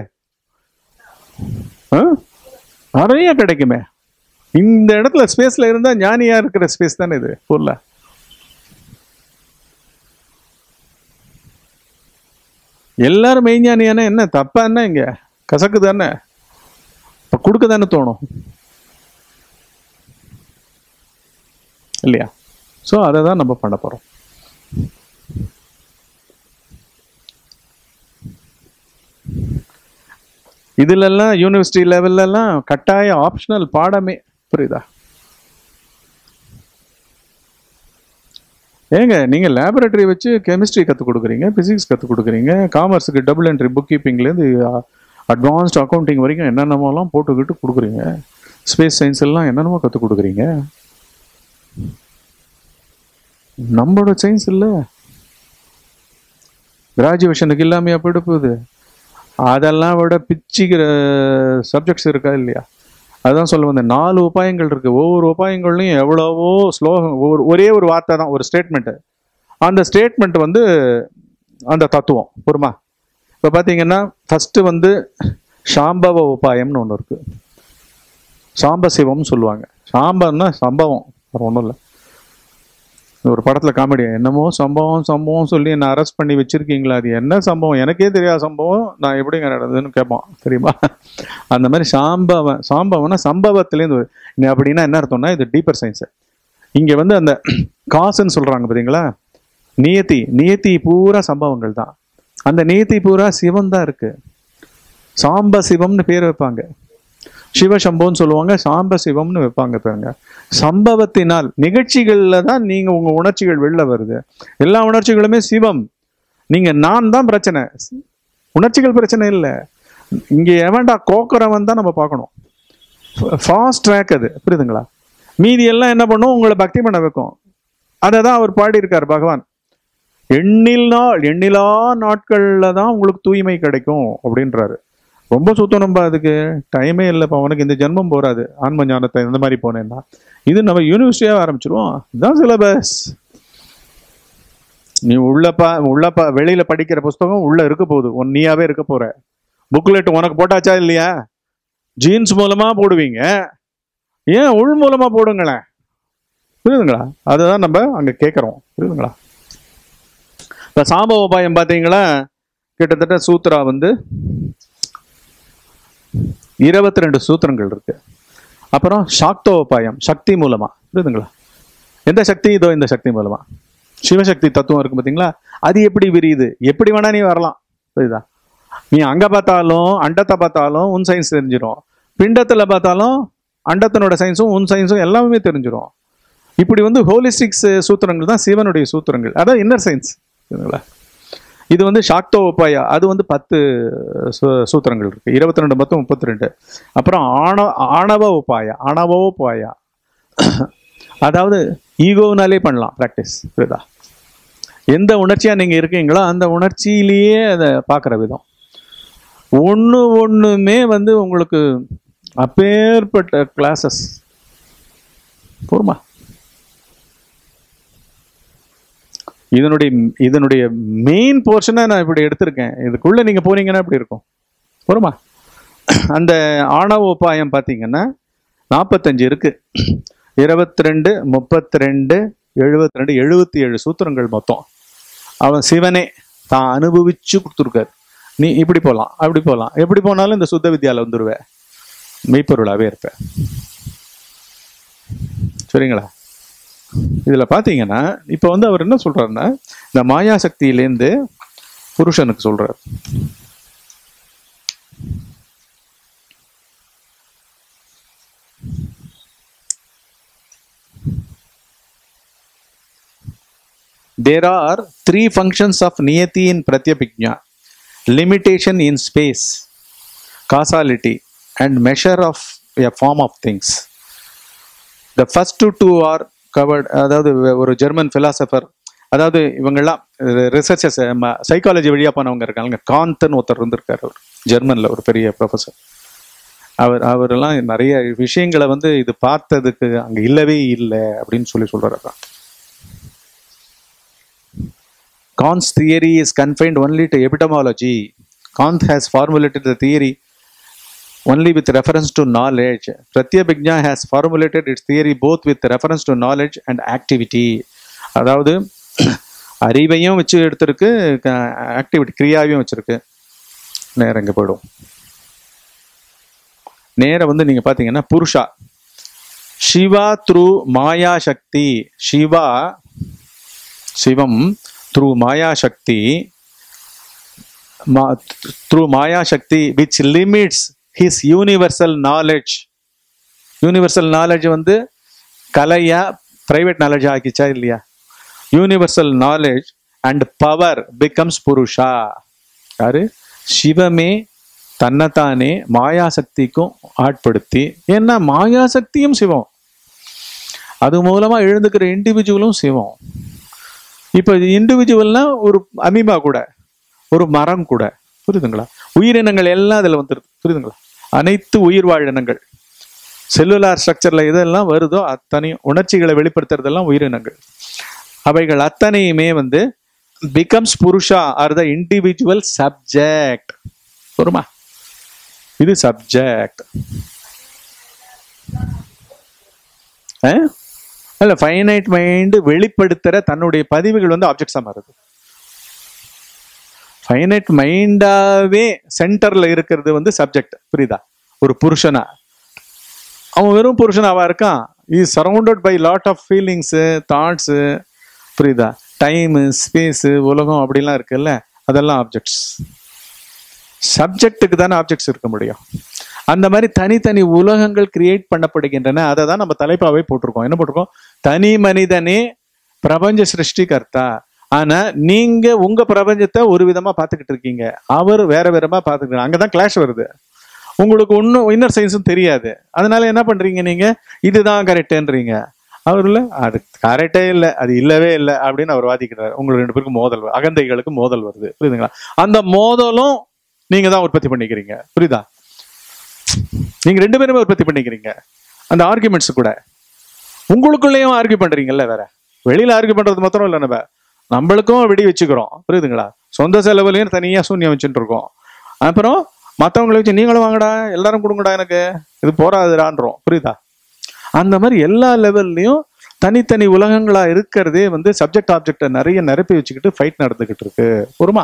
ஆ? நிறைய கிடைக்குமே இந்த இடத்துல ஸ்பேஸ்ல இருந்தா ஞானியா இருக்கிற ஸ்பேஸ் தானே இது பொருள எல்லாரும் மெய்ஞானியான என்ன தப்பா என்ன இங்க கசக்கு தானே இப்ப கொடுக்க தானே தோணும் இல்லையா ஸோ அதை தான் நம்ம பண்ண போறோம் இதுலெல்லாம் யூனிவர்சிட்டி லெவல்லலாம் கட்டாய ஆப்ஷனல் பாடமே புரியுதா ஏங்க நீங்க லேபரேட்டரி வச்சு கெமிஸ்ட்ரி கற்றுக் கொடுக்குறீங்க பிசிக்ஸ் கற்றுக் கொடுக்குறீங்க காமர்ஸுக்கு டபுள் என்ட்ரி புக் கீப்பிங்லேருந்து அட்வான்ஸ்ட் அக்கௌண்டிங் வரைக்கும் என்னென்னமோலாம் போட்டுக்கிட்டு கொடுக்குறீங்க ஸ்பேஸ் சயின்ஸ் எல்லாம் என்னென்னமோ கற்றுக் கொடுக்குறீங்க நம்மளோட சயின்ஸ் இல்லை கிராஜுவேஷனுக்கு இல்லாமையா போயிட்டு போகுது அதெல்லாம் விட பிச்சுக்கிற சப்ஜெக்ட்ஸ் இருக்கா இல்லையா அதான் சொல்ல வந்தேன் நாலு உபாயங்கள் இருக்கு ஒவ்வொரு உபாயங்கள்லையும் எவ்வளவோ ஸ்லோகம் ஒவ்வொரு ஒரே ஒரு வார்த்தை தான் ஒரு ஸ்டேட்மெண்ட் அந்த ஸ்டேட்மெண்ட் வந்து அந்த தத்துவம் பொறுமா இப்போ பார்த்தீங்கன்னா ஃபஸ்ட்டு வந்து சாம்பவ உபாயம்னு ஒன்று இருக்கு சாம்ப சிவம்னு சொல்லுவாங்க சாம்பன்னா சம்பவம் வேறு ஒன்றும் இல்லை ஒரு படத்துல காமெடி என்னமோ சம்பவம் சம்பவம் சொல்லி என்ன அரெஸ்ட் பண்ணி வச்சிருக்கீங்களா அது என்ன சம்பவம் எனக்கே தெரியாத சம்பவம் நான் எப்படிங்க நடந்ததுன்னு கேட்பான் தெரியுமா அந்த மாதிரி சாம்பவன் சாம்பவம்னா சம்பவத்திலேருந்து வருது. இங்க அப்படின்னா என்ன அர்த்தம்னா இது டீப்பர் சயின்ஸ் இங்க வந்து அந்த காசுன்னு சொல்றாங்க பாத்தீங்களா நியத்தி நியத்தி பூரா சம்பவங்கள் தான் அந்த நியத்தி பூரா சிவம் தான் இருக்கு சாம்ப சிவம்னு பேர் வைப்பாங்க சிவசம்போன்னு சொல்லுவாங்க சாம்ப சிவம்னு வைப்பாங்க பாருங்க சம்பவத்தினால் நிகழ்ச்சிகள்ல தான் நீங்க உங்க உணர்ச்சிகள் வெளில வருது எல்லா உணர்ச்சிகளுமே சிவம் நீங்க நான் தான் பிரச்சனை உணர்ச்சிகள் பிரச்சனை இல்லை இங்க எவன்டா கோக்குறவன் தான் நம்ம பார்க்கணும் ஃபாஸ்ட் ட்ராக் அது புரியுதுங்களா மீதி எல்லாம் என்ன பண்ணும் உங்களை பக்தி பண்ண வைக்கும் அதை தான் அவர் பாடியிருக்கார் பகவான் எண்ணில் நாள் எண்ணிலா நாட்கள்ல தான் உங்களுக்கு தூய்மை கிடைக்கும் அப்படின்றாரு ரொம்ப சுத்தம் நம்ம அதுக்கு டைமே இல்லைப்பா உனக்கு இந்த ஜென்மம் போறாது ஆன்ம ஞானத்தை இந்த மாதிரி போனேன்னா இது நம்ம யூனிவர்சிட்டியாக ஆரம்பிச்சிருவோம் இதுதான் சிலபஸ் நீ உள்ளப்பா உள்ளப்பா வெளியில படிக்கிற புஸ்தகம் உள்ள இருக்க போகுது உன் நீயாவே இருக்க போற புக்லெட் உனக்கு போட்டாச்சா இல்லையா ஜீன்ஸ் மூலமா போடுவீங்க ஏன் உள் மூலமா போடுங்களேன் புரியுதுங்களா அதுதான் நம்ம அங்க கேட்குறோம் புரியுதுங்களா இப்போ சாம்ப உபாயம் பார்த்தீங்களா கிட்டத்தட்ட சூத்ரா வந்து இருபத்தி ரெண்டு சூத்திரங்கள் இருக்கு அப்புறம் சாக்தோபாயம் சக்தி மூலமா புரியுதுங்களா எந்த சக்தி இதோ இந்த சக்தி மூலமா சிவசக்தி தத்துவம் இருக்கு பார்த்தீங்களா அது எப்படி விரியுது எப்படி வேணா நீ வரலாம் புரியுதா நீ அங்க பார்த்தாலும் அண்டத்தை பார்த்தாலும் உன் சயின்ஸ் தெரிஞ்சிடும் பிண்டத்துல பார்த்தாலும் அண்டத்தினோட சயின்ஸும் உன் சயின்ஸும் எல்லாமே தெரிஞ்சிடும் இப்படி வந்து ஹோலிஸ்டிக்ஸ் சூத்திரங்கள் தான் சிவனுடைய சூத்திரங்கள் அதான் இன்னர் சயின்ஸ் புரியுதுங்களா இது வந்து சாக்தோ உபாயா அது வந்து பத்து சூ- சூத்திரங்கள் இருக்கு இருபத்தி ரெண்டு மொத்தம் முப்பத்தி ரெண்டு அப்புறம் ஆண ஆணவ உபாயா ஆணவோபாயா அதாவது ஈகோனாலே பண்ணலாம் ப்ராக்டிஸ் புரியுதா எந்த உணர்ச்சியா நீங்க இருக்கீங்களோ அந்த உணர்ச்சியிலேயே அதை பார்க்குற விதம் ஒன்று ஒன்றுமே வந்து உங்களுக்கு அப்பேற்பட்ட கிளாஸஸ் போருமா இதனுடைய இதனுடைய மெயின் போர்ஷனை நான் இப்படி எடுத்திருக்கேன் இதுக்குள்ள நீங்க போனீங்கன்னா இப்படி இருக்கும் போருமா அந்த ஆணவ உபாயம் பார்த்தீங்கன்னா நாற்பத்தஞ்சு இருக்கு இருபத்தி ரெண்டு முப்பத்தி ரெண்டு எழுபத்தி ரெண்டு எழுபத்தி ஏழு சூத்திரங்கள் மொத்தம் அவன் சிவனே தான் அனுபவிச்சு கொடுத்துருக்காரு நீ இப்படி போகலாம் அப்படி போகலாம் எப்படி போனாலும் இந்த சுத்த வித்யால வந்துருவ மெய்ப்பொருளாவே இருப்ப சரிங்களா இதுல பாத்தீங்கன்னா இப்ப வந்து அவர் என்ன சொல்றாருன்னா இந்த மாயா சக்தியிலேருந்து புருஷனுக்கு சொல்றாரு There are three functions of Niyati in Pratyabhijna limitation in space, causality, and measure of a form of things. The first two two are covered அதாவது ஒரு ஜெர்மன் ஃபிலாசபர் அதாவது இவங்கெல்லாம் ரிசர்ச்சர்ஸ் சைக்காலஜி வழியாக போனவங்க இருக்காங்க காந்தன் ஒருத்தர் இருந்திருக்காரு அவர் ஜெர்மனில் ஒரு பெரிய ப்ரொஃபஸர் அவர் அவரெல்லாம் நிறைய விஷயங்களை வந்து இது பார்த்ததுக்கு அங்கே இல்லவே இல்லை அப்படின்னு சொல்லி சொல்றாரு அதான் Kant's theory is confined only to epistemology. Kant has formulated the theory only with reference to knowledge. Pratyabhijna has formulated its theory both with reference to knowledge and activity. அதாவது அறிவையும் வச்சு எடுத்திருக்கு ஆக்டிவிட்டி கிரியாவையும் வச்சிருக்கு நேரம் இங்கே போயிடும் நேரம் வந்து நீங்க பாத்தீங்கன்னா Purusha Shiva through Maya Shakti Shiva Shivam through Maya Shakti through Maya Shakti which limits his universal knowledge universal knowledge வந்து கலையா பிரைவேட் நாலேஜ் ஆக்கிச்சா இல்லையா universal knowledge and power becomes Purusha யாரு சிவமே தன்னைத்தானே மாயாசக்திக்கும் ஆட்படுத்தி ஏன்னா மாயாசக்தியும் சிவம் அது மூலமா எழுந்துக்கிற இண்டிவிஜுவலும் சிவம் இப்போ இண்டிவிஜுவல்னா ஒரு அமீபா கூட ஒரு மரம் கூட புரியுதுங்களா உயிரினங்கள் எல்லாம் அதில் வந்துருது புரியுதுங்களா அனைத்து உயிர் வாழினங்கள் செல்லுலார் ஸ்ட்ரக்சர்ல எதெல்லாம் வருதோ அத்தனையும் உணர்ச்சிகளை வெளிப்படுத்துறதெல்லாம் உயிரினங்கள் அவைகள் அத்தனையுமே வந்து பிகம்ஸ் புருஷா ஆர் த இண்டிவிஜுவல் சப்ஜெக்ட் வருமா இது சப்ஜெக்ட் இல்ல ஃபைனைட் மைண்ட் வெளிப்படுத்துற தன்னுடைய பதிவுகள் வந்து ஆப்ஜெக்ட்ஸா மாறுது ஃபைனைட் மைண்டாவே சென்டர்ல இருக்கிறது வந்து சப்ஜெக்ட் புரியுதா ஒரு புருஷனா அவன் வெறும் புருஷனாவா இருக்கான் is surrounded by lot of feelings thoughts புரியுதா டைமு ஸ்பேஸு உலகம் அப்படிலாம் இருக்குல்ல அதெல்லாம் ஆப்ஜெக்ட்ஸ் சப்ஜெக்ட்டுக்கு தானே ஆப்ஜெக்ட்ஸ் இருக்க முடியும் அந்த மாதிரி தனித்தனி உலகங்கள் கிரியேட் பண்ணப்படுகின்றன அதை தான் நம்ம தலைப்பாவே போட்டிருக்கோம் என்ன போட்டிருக்கோம் தனி மனிதனே பிரபஞ்ச சிருஷ்டிகர்த்தா ஆனா நீங்க உங்க பிரபஞ்சத்தை ஒரு விதமா பாத்துக்கிட்டு இருக்கீங்க அவர் வேற விதமா பாத்துக்கிட்டு அங்கதான் கிளாஷ் வருது உங்களுக்கு ஒன்றும் இன்னர் சயின்ஸும் தெரியாது அதனால என்ன பண்றீங்க நீங்க இதுதான் கரெக்டுன்றீங்க அவர்ல அது கரெக்டே இல்லை அது இல்லவே இல்லை அப்படின்னு அவர் வாதிக்கிறார் உங்களுக்கு ரெண்டு பேருக்கும் மோதல் வரு- அகந்தைகளுக்கு மோதல் வருது புரியுதுங்களா அந்த மோதலும் நீங்க தான் உற்பத்தி பண்ணிக்கிறீங்க புரியுதா நீங்க ரெண்டு பேருமே உற்பத்தி பண்ணிக்கிறீங்க அந்த ஆர்குமெண்ட்ஸ் கூட உங்களுக்குள்ளேயும் ஆர்கியூ பண்றீங்கல்ல வேற வெளியில ஆர்கியூ பண்றது மாத்திரம் இல்லை நம்ம நம்மளுக்கும் வெடி வச்சுக்கிறோம் புரியுதுங்களா சொந்த செலவுலையும் தனியா சூன்யம் வச்சுட்டு இருக்கோம் அப்புறம் மற்றவங்களை வச்சு நீங்களும் வாங்கடா எல்லாரும் கொடுங்கடா எனக்கு இது போராதுடான்றோம் புரியுதா அந்த மாதிரி எல்லா லெவல்லையும் தனித்தனி உலகங்களா இருக்கிறதே வந்து சப்ஜெக்ட் ஆப்ஜெக்டை நிறைய நிரப்பி வச்சுக்கிட்டு ஃபைட் நடந்துகிட்டு இருக்கு பொறுமா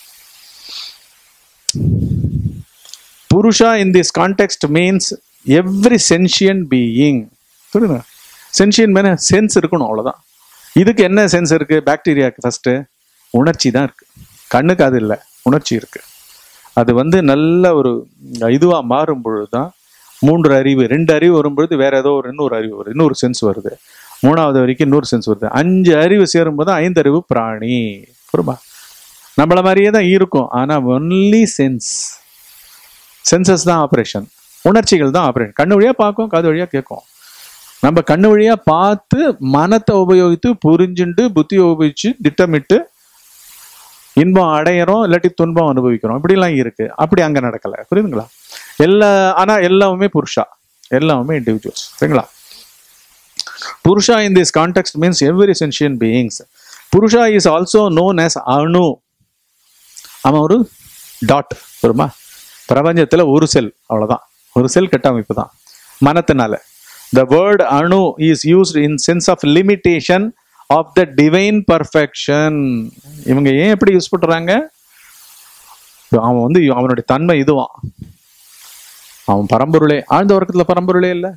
Purusha in this context means every sentient being புரியுதா சென்ஷியன் மேன சென்ஸ் இருக்கணும் அவ்வளவுதான் இதுக்கு என்ன சென்ஸ் இருக்கு பாக்டீரியாவுக்கு ஃபர்ஸ்ட் உணர்ச்சி தான் இருக்கு கண்ணுக்கு அது இல்லை உணர்ச்சி இருக்கு அது வந்து நல்ல ஒரு இதுவா மாறும் பொழுது தான் மூன்று அறிவு ரெண்டு அறிவு வரும்பொழுது வேற ஏதோ ஒரு இன்னொரு அறிவு வருது இன்னொரு சென்ஸ் வருது மூணாவது வரைக்கும் இன்னொரு சென்ஸ் வருது அஞ்சு அறிவு சேரும்போது ஐந்து அறிவு பிராணி புரியுமா நம்மள மாதிரியே தான் இருக்கும் ஆனா ஒன்லி சென்ஸ் சென்சஸ் தான் ஆப்ரேஷன் உணர்ச்சிகள் தான் ஆப்ரேஷன் கண்ணு வழியா பார்க்கும் காது வழியா கேட்கும் நம்ம கண்ணு வழியா பார்த்து மனத்தை உபயோகித்து புரிஞ்சுண்டு புத்தி உபயோகிச்சு திட்டமிட்டு இன்பம் அடையிறோம் இல்லாட்டி துன்பம் அனுபவிக்கிறோம் இப்படிலாம் இருக்கு அப்படி அங்க நடக்கல புரியுதுங்களா எல்லா ஆனா எல்லாமே புருஷா எல்லாமே இண்டிவிஜுவல்ஸ் சரிங்களா Purusha in this context means every sentient beings Purusha is also known as அணு அவன் ஒரு டாட் வருமா பிரபஞ்சத்துல ஒரு செல் அவ்வளவுதான் ஒரு செல் கட்டமைப்பு தான் மனத்தினால the word anu is used in sense of limitation of the divine perfection இவங்க ஏன் எப்படி யூஸ் பண்றாங்க அவன் வந்து அவனுடைய தன்மை இதுவான் அவன் பரம்பொருளே ஆழ்ந்த உறக்கத்துல பரம்பொருளே இல்லை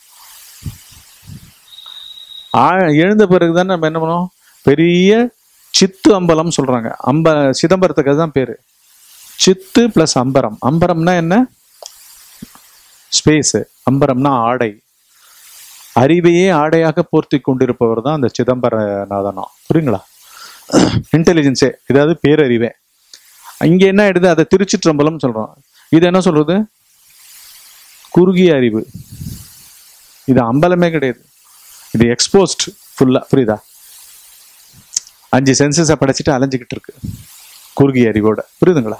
ஆ- எழுந்த பிறகுதான் நம்ம என்ன பண்ணோம் பெரிய சித்து அம்பலம் சொல்றாங்க அம்ப சிதம்பரத்துக்கு அதுதான் பேரு சித்து பிளஸ் அம்பரம் அம்பரம்னா என்ன ஸ்பேஸ் அம்பரம்னா ஆடை அறிவையே ஆடையாக போர்த்தி கொண்டிருப்பவர் தான் அந்த சிதம்பரநாதனம் புரியுங்களா இன்டெலிஜென்ஸே இதாவது பேரறிவே இங்க என்ன ஆயிடுது அதை திருச்சிற்றம்பலம் சொல்றோம் இது என்ன சொல்றது குறுகிய அறிவு இது அம்பலமே கிடையாது இது எக்ஸ்போஸ்ட் ஃபுல்லா புரியுதா அஞ்சு சென்சஸை படைச்சிட்டு அலைஞ்சுக்கிட்டு இருக்கு குறுகிய அறிவோட புரியுதுங்களா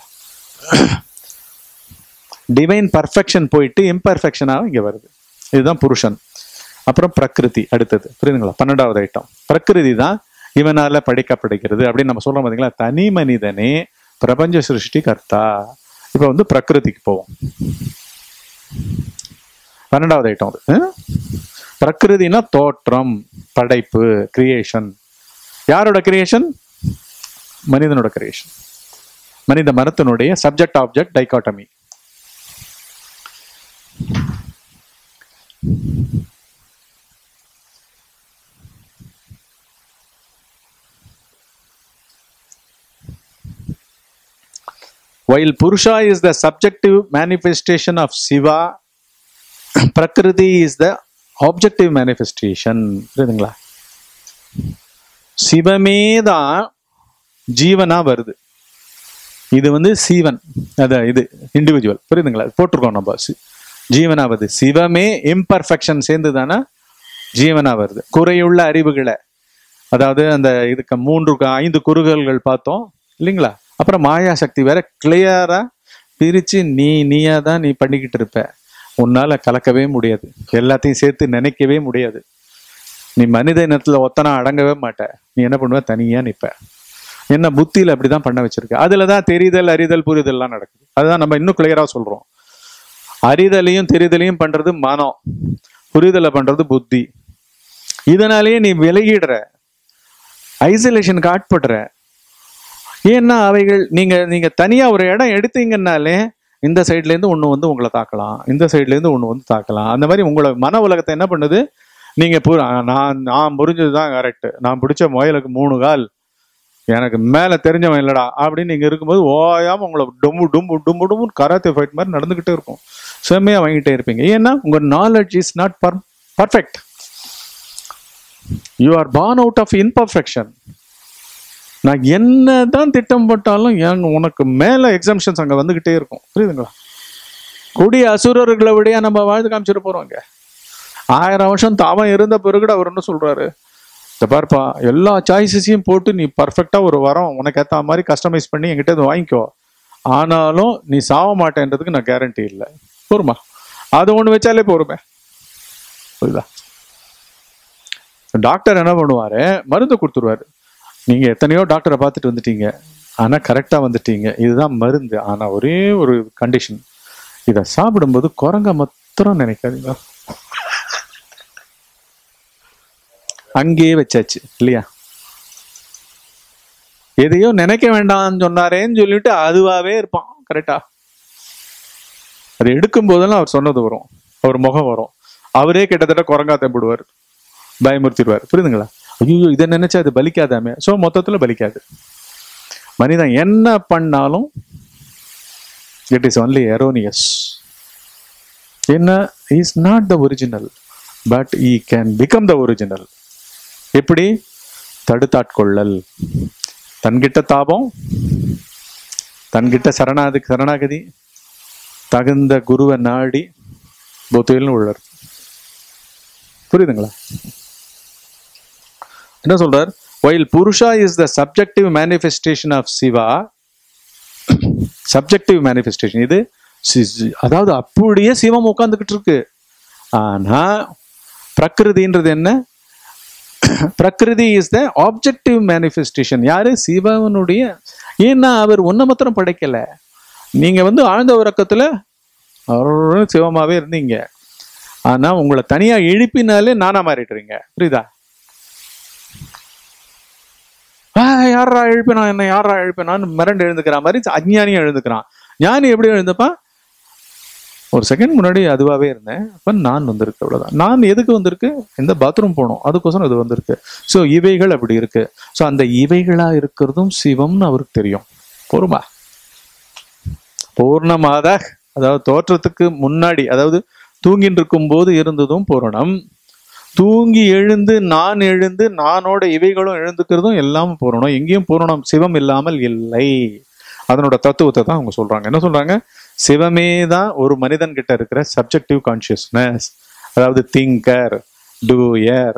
டிவைன் பர்ஃபெக்ஷன் போயிட்டு இம்பர்ஃபெக்ஷனாக இங்க வருது இதுதான் புருஷன் அப்புறம் பிரகிருதி அடுத்தது புரியுதுங்களா பன்னெண்டாவது ஐட்டம் பிரகிருதி தான் இவனால படைக்கப்படுகிறது அப்படின்னு நம்ம சொல்றோம் பாத்தீங்களா தனி மனிதனே பிரபஞ்ச சிருஷ்டி கர்த்தா இப்ப வந்து பிரகிருதிக்கு போவோம் பன்னெண்டாவது ஐட்டம் அது ஆ? பிரகிருதினா தோற்றம் படைப்பு கிரியேஷன் யாரோட கிரியேஷன் மனிதனோட கிரியேஷன் மனித மரத்தினுடைய subject object dichotomy While Purusha is the subjective manifestation of Shiva, Prakriti is the objective manifestation. புரியுதுங்களா சிவமே தான் ஜீவனா வருது இது வந்து சீவன் அத இது இண்டிவிஜுவல் புரியுதுங்களா போட்டிருக்கோம் நம்ம சி- ஜீவனா வருது சிவமே இம்பர்ஃபெக்ஷன் சேர்ந்து தானே ஜீவனா வருது குறையுள்ள அறிவுகளை அதாவது அந்த இதுக்கு மூன்று கு- ஐந்து குறுகல்கள் பார்த்தோம் இல்லைங்களா அப்புறம் மாயா சக்தி வேற கிளியரா பிரிச்சு நீ நீயா தான் நீ பண்ணிக்கிட்டு இருப்ப உன்னால கலக்கவே முடியாது எல்லாத்தையும் சேர்த்து நினைக்கவே முடியாது நீ மனித இனத்துல ஒத்தனா அடங்கவே மாட்ட நீ என்ன பண்ணுவ தனியா நிப்ப என்ன புத்தியில அப்படிதான் பண்ண வச்சிருக்க அதுலதான் தெரிதல் அறிதல் புரிதல்லாம் நடக்குது அதுதான் நம்ம இன்னும் கிளியரா சொல்றோம் அறிதலையும் தெரிதலையும் பண்றது மனம் புரிதலை பண்றது புத்தி இதனாலேயே நீ விலகிடுற ஐசோலேஷனுக்கு ஆட்படுற ஏன்னா அவைகள் நீங்க நீங்க தனியா ஒரு இடம் எடுத்தீங்கன்னாலே இந்த சைட்ல இருந்து ஒண்ணு வந்து உங்களை தாக்கலாம் இந்த சைட்ல இருந்து ஒண்ணு வந்து தாக்கலாம் அந்த மாதிரி உங்களை மன உலகத்தை என்ன பண்ணுது நீங்க பு- நான் நான் புரிஞ்சதுதான் கரெக்ட் நான் பிடிச்ச முயலுக்கு மூணு கால் எனக்கு மேல தெரிஞ்சவன் இல்லடா அப்படின்னு நீங்க இருக்கும்போது ஓயாம உங்களை டும்மு டும்மு டும்மு டும்மு கராத்தே ஃபைட் மாதிரி நடந்துகிட்டே இருக்கும் செம்மையா வாங்கிட்டே இருப்பீங்க ஏன்னா உங்க knowledge is not perfect you are born out of imperfection நான் என்னதான் திட்டம் போட்டாலும் என் உனக்கு மேல எக்ஸாம்ஷன்ஸ் அங்க வந்துகிட்டே இருக்கும் புரியுதுங்களா கொடிய அசுரர்களை விடையா நம்ம வாழ்ந்து காமிச்சிட்டு போறோங்க ஆயிரம் வருஷம் தாவம் இருந்த பிறகுட அவர் என்ன சொல்றாரு இந்த பாருப்பா எல்லா சாய்ஸஸையும் போட்டு நீ பர்ஃபெக்டா ஒரு வரம் உனக்கு ஏத்த மாதிரி கஸ்டமைஸ் பண்ணி என்கிட்ட இருந்து வாங்கிக்கோ ஆனாலும் நீ சாவ மாட்டேன்றதுக்கு நான் கேரண்டி இல்லை போருமா அது ஒண்ணு வச்சாலே போருமே புரியுதா டாக்டர் என்ன பண்ணுவாரு மருந்து கொடுத்துருவாரு நீங்க எத்தனையோ டாக்டரை பார்த்துட்டு வந்துட்டீங்க ஆனா கரெக்டா வந்துட்டீங்க இதுதான் மருந்து ஆனா ஒரே ஒரு கண்டிஷன் இத சாப்பிடும்போது குரங்க மாத்திரம் நினைக்காதீங்க அங்கேயே வச்சாச்சு இல்லையா எதையோ நினைக்க வேண்டாம்னு சொன்னாரேன்னு சொல்லிட்டு அதுவாவே இருப்பான் கரெக்டா அது எடுக்கும் போதெல்லாம் அவர் சொன்னது வரும் அவர் முகம் வரும் அவரே கிட்டத்தட்ட குரங்கா தெம்பிடுவார் பயமுறுத்திடுவார் புரியுதுங்களா ஐயோ இதை நினைச்சா அது பலிக்காதாமே சோ மொத்தத்துல பலிக்காது மனிதன் என்ன பண்ணாலும் இட் இஸ் ஒன்லி எரோனியஸ் என்ன is not the original but he can become the original எப்படி தடுத்தாட்கொள்ளல் தன்கிட்ட தாபம் தன்கிட்ட சரணாதி சரணாகதி தகுந்த குருவை நாடி புத்தியில்னு உள்ளார் புரியுதுங்களா என்ன சொல்றார் while Purusha is the subjective manifestation of Shiva subjective manifestation இது சி- சி- அதாவது அப்படியே சிவம் உட்காந்துக்கிட்டு இருக்கு ஆனா பிரகிருதின்றது என்ன பிரகிருதி இஸ் த ஆப்ஜெக்டிவ் மேனிஃபெஸ்டேஷன் யாரு சிவனுடைய ஏன்னா அவர் ஒன்ன மாத்திரம் படைக்கல நீங்க வந்து ஆழ்ந்த உறக்கத்துல அவரோட சிவமாவே இருந்தீங்க ஆனா உங்களை தனியா எழுப்பினாலே நானா மாறிடுறீங்க புரியுதா யாரா எழுப்பினா என்ன யாரா எழுப்பினான்னு மிரண்டு எழுந்துக்கிற மாதிரி அஜ்ஞானியும் எழுந்துக்கிறான் ஞானி எப்படி எழுந்துப்பா ஒரு செகண்ட் முன்னாடி அதுவாகவே இருந்தேன் அப்போ நான் வந்திருக்கு அவ்வளோதான் நான் எதுக்கு வந்திருக்கு இந்த பாத்ரூம் போகணும் அதுக்கோசரம் இது வந்திருக்கு ஸோ இவைகள் அப்படி இருக்கு ஸோ அந்த இவைகளா இருக்கிறதும் சிவம்னு அவருக்கு தெரியும் பொறுமா பூர்ணமாக அதாவது தோற்றத்துக்கு முன்னாடி அதாவது தூங்கிட்டு இருக்கும் போது இருந்ததும் பூரணம் தூங்கி எழுந்து நான் எழுந்து நானோட இவைகளும் எழுந்துக்கிறதும் எல்லாம் பூரணம் எங்கேயும் பூரணம் சிவம் இல்லாமல் இல்லை அதனோட தத்துவத்தை தான் அவங்க சொல்றாங்க என்ன சொல்றாங்க சிவமே தான் ஒரு மனிதன் கிட்ட இருக்கிற சப்ஜெக்டிவ் கான்சியஸ்னஸ் அதாவது திங்கர் டூயர்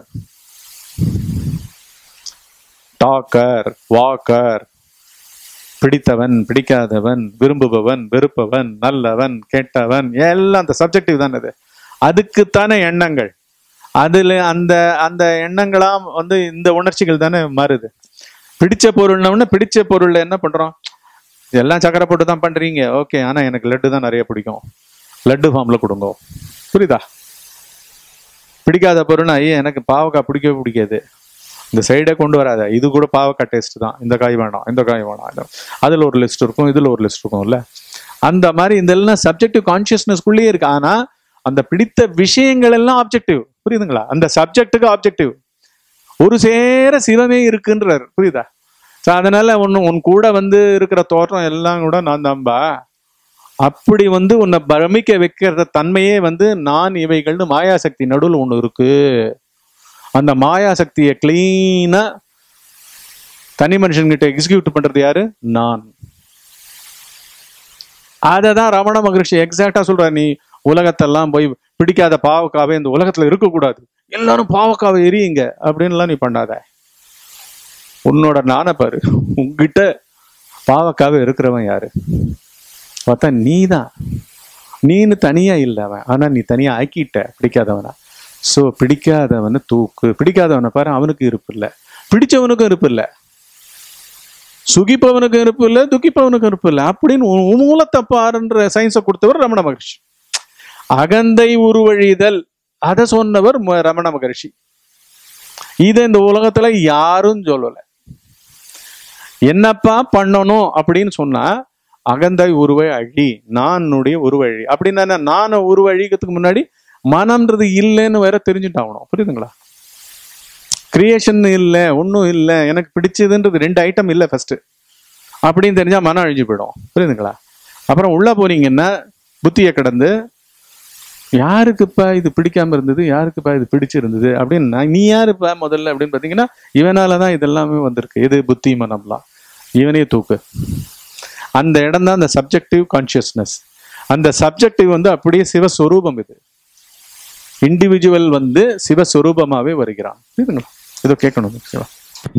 டாக்கர் வாக்கர் பிடித்தவன் பிடிக்காதவன் விரும்புபவன் வெறுப்பவன் நல்லவன் கெட்டவன் எல்லாம் அந்த சப்ஜெக்டிவ் தானே அது அதுக்குத்தானே எண்ணங்கள் அதுல அந்த அந்த எண்ணங்களாம் வந்து இந்த உணர்ச்சிகள் தானே மாறுது பிடிச்ச பொருள்னு பிடிச்ச பொருள்ல என்ன பண்றோம் எல்லாம் சக்கரை போட்டு தான் பண்றீங்க ஓகே ஆனா எனக்கு லட்டு தான் நிறைய பிடிக்கும் லட்டு ஃபார்ம்ல கொடுங்க புரியுதா பிடிக்காத பொருள்னா ஐயே எனக்கு பாவக்காய் பிடிக்கவே பிடிக்காது இந்த சைடே கொண்டு வராத இது கூட பாவக்காய் டேஸ்ட் தான் இந்த காய் வேணாம் இந்த காய் வேணாம் இந்த- அதுல ஒரு லிஸ்ட் இருக்கும் இதுல ஒரு லிஸ்ட் இருக்கும்ல அந்த மாதிரி இந்த எல்லாம் சப்ஜெக்டிவ் கான்சியஸ்னஸ்குள்ளேயே இருக்கு ஆனா அந்த பிடித்த விஷயங்கள் எல்லாம் ஆப்ஜெக்டிவ் புரியுதுங்களா அந்த சப்ஜெக்ட்டுக்கு ஆப்ஜெக்டிவ் ஒரு சேர சிவமே இருக்குன்றார் புரியுதா ஸோ அதனால ஒன்று உன் கூட வந்து இருக்கிற தோற்றம் எல்லாம் கூட நான் தான்பா அப்படி வந்து உன்னை பிரமிக்க வைக்கிற தன்மையே வந்து நான் இவைகள்னு மாயாசக்தி நடுவில் ஒன்று இருக்கு அந்த மாயாசக்தியை கிளீனா தனி மனுஷன்கிட்ட எக்ஸிக்யூட் பண்றது யாரு நான் அதை தான் ரமண மகரிஷி எக்ஸாக்டா சொல்றாரு நீ உலகத்தெல்லாம் போய் பிடிக்காத பாவக்காவே இந்த உலகத்துல இருக்கக்கூடாது எல்லாரும் பாவக்காவை எரியுங்க அப்படின்லாம் நீ பண்ணாத உன்னோட நான பாரு உங்ககிட்ட பாவக்காவே இருக்கிறவன் யாரு பார்த்தா நீ தான் நீன்னு தனியா இல்லை அவன் ஆனா நீ தனியா ஆக்கிட்ட பிடிக்காதவனா சோ பிடிக்காதவனை தூக்கு பிடிக்காதவனை பாரு அவனுக்கு இருப்பு இல்லை பிடிச்சவனுக்கும் இருப்பு இல்லை சுகிப்பவனுக்கும் இருப்பு இல்லை துக்கிப்பவனுக்கும் இருப்பு இல்லை அப்படின்னு உ- மூலத்தை பாருன்ற சயின்ஸை கொடுத்தவர் ரமண மகர்ஷி அகந்தை உருவழிதல் அதை சொன்னவர் ம- ரமண மகர்ஷி இதை இந்த உலகத்துல யாரும் சொல்லல என்னப்பா பண்ணணும் அப்படின்னு சொன்னா அகந்தை உருவ அழி நானுடைய உருவழி அப்படின்னா என்ன? நான உருவழிக்கிறதுக்கு முன்னாடி மனம்ன்றது இல்லைன்னு வேற தெரிஞ்சுட்டாகணும் புரியுதுங்களா கிரியேஷன் இல்லை ஒன்றும் இல்லை எனக்கு பிடிச்சதுன்றது ரெண்டு ஐட்டம் இல்லை ஃபர்ஸ்ட் அப்படின்னு தெரிஞ்சா மனம் அழிஞ்சு போயிடும் புரியுதுங்களா அப்புறம் உள்ள போறீங்கன்னா புத்தியை கடந்து யாருக்குப்பா இது பிடிக்காம இருந்தது யாருக்குப்பா இது பிடிச்சிருந்தது அப்படின்னு நான், நீ யாருப்பா முதல்ல அப்படின்னு பார்த்தீங்கன்னா இவனால தான் இதெல்லாமே வந்திருக்கு இது புத்தி மனம்லாம் இவனே தூக்கு அந்த இடம் தான் அந்த சப்ஜெக்டிவ் கான்சியஸ்னஸ் அந்த சப்ஜெக்டிவ் வந்து அப்படியே சிவஸ்வரூபம் இது இண்டிவிஜுவல் வந்து சிவஸ்வரூபமாவே வருகிறான் புரியுதுங்களா இதோ கேட்கணும் சிவா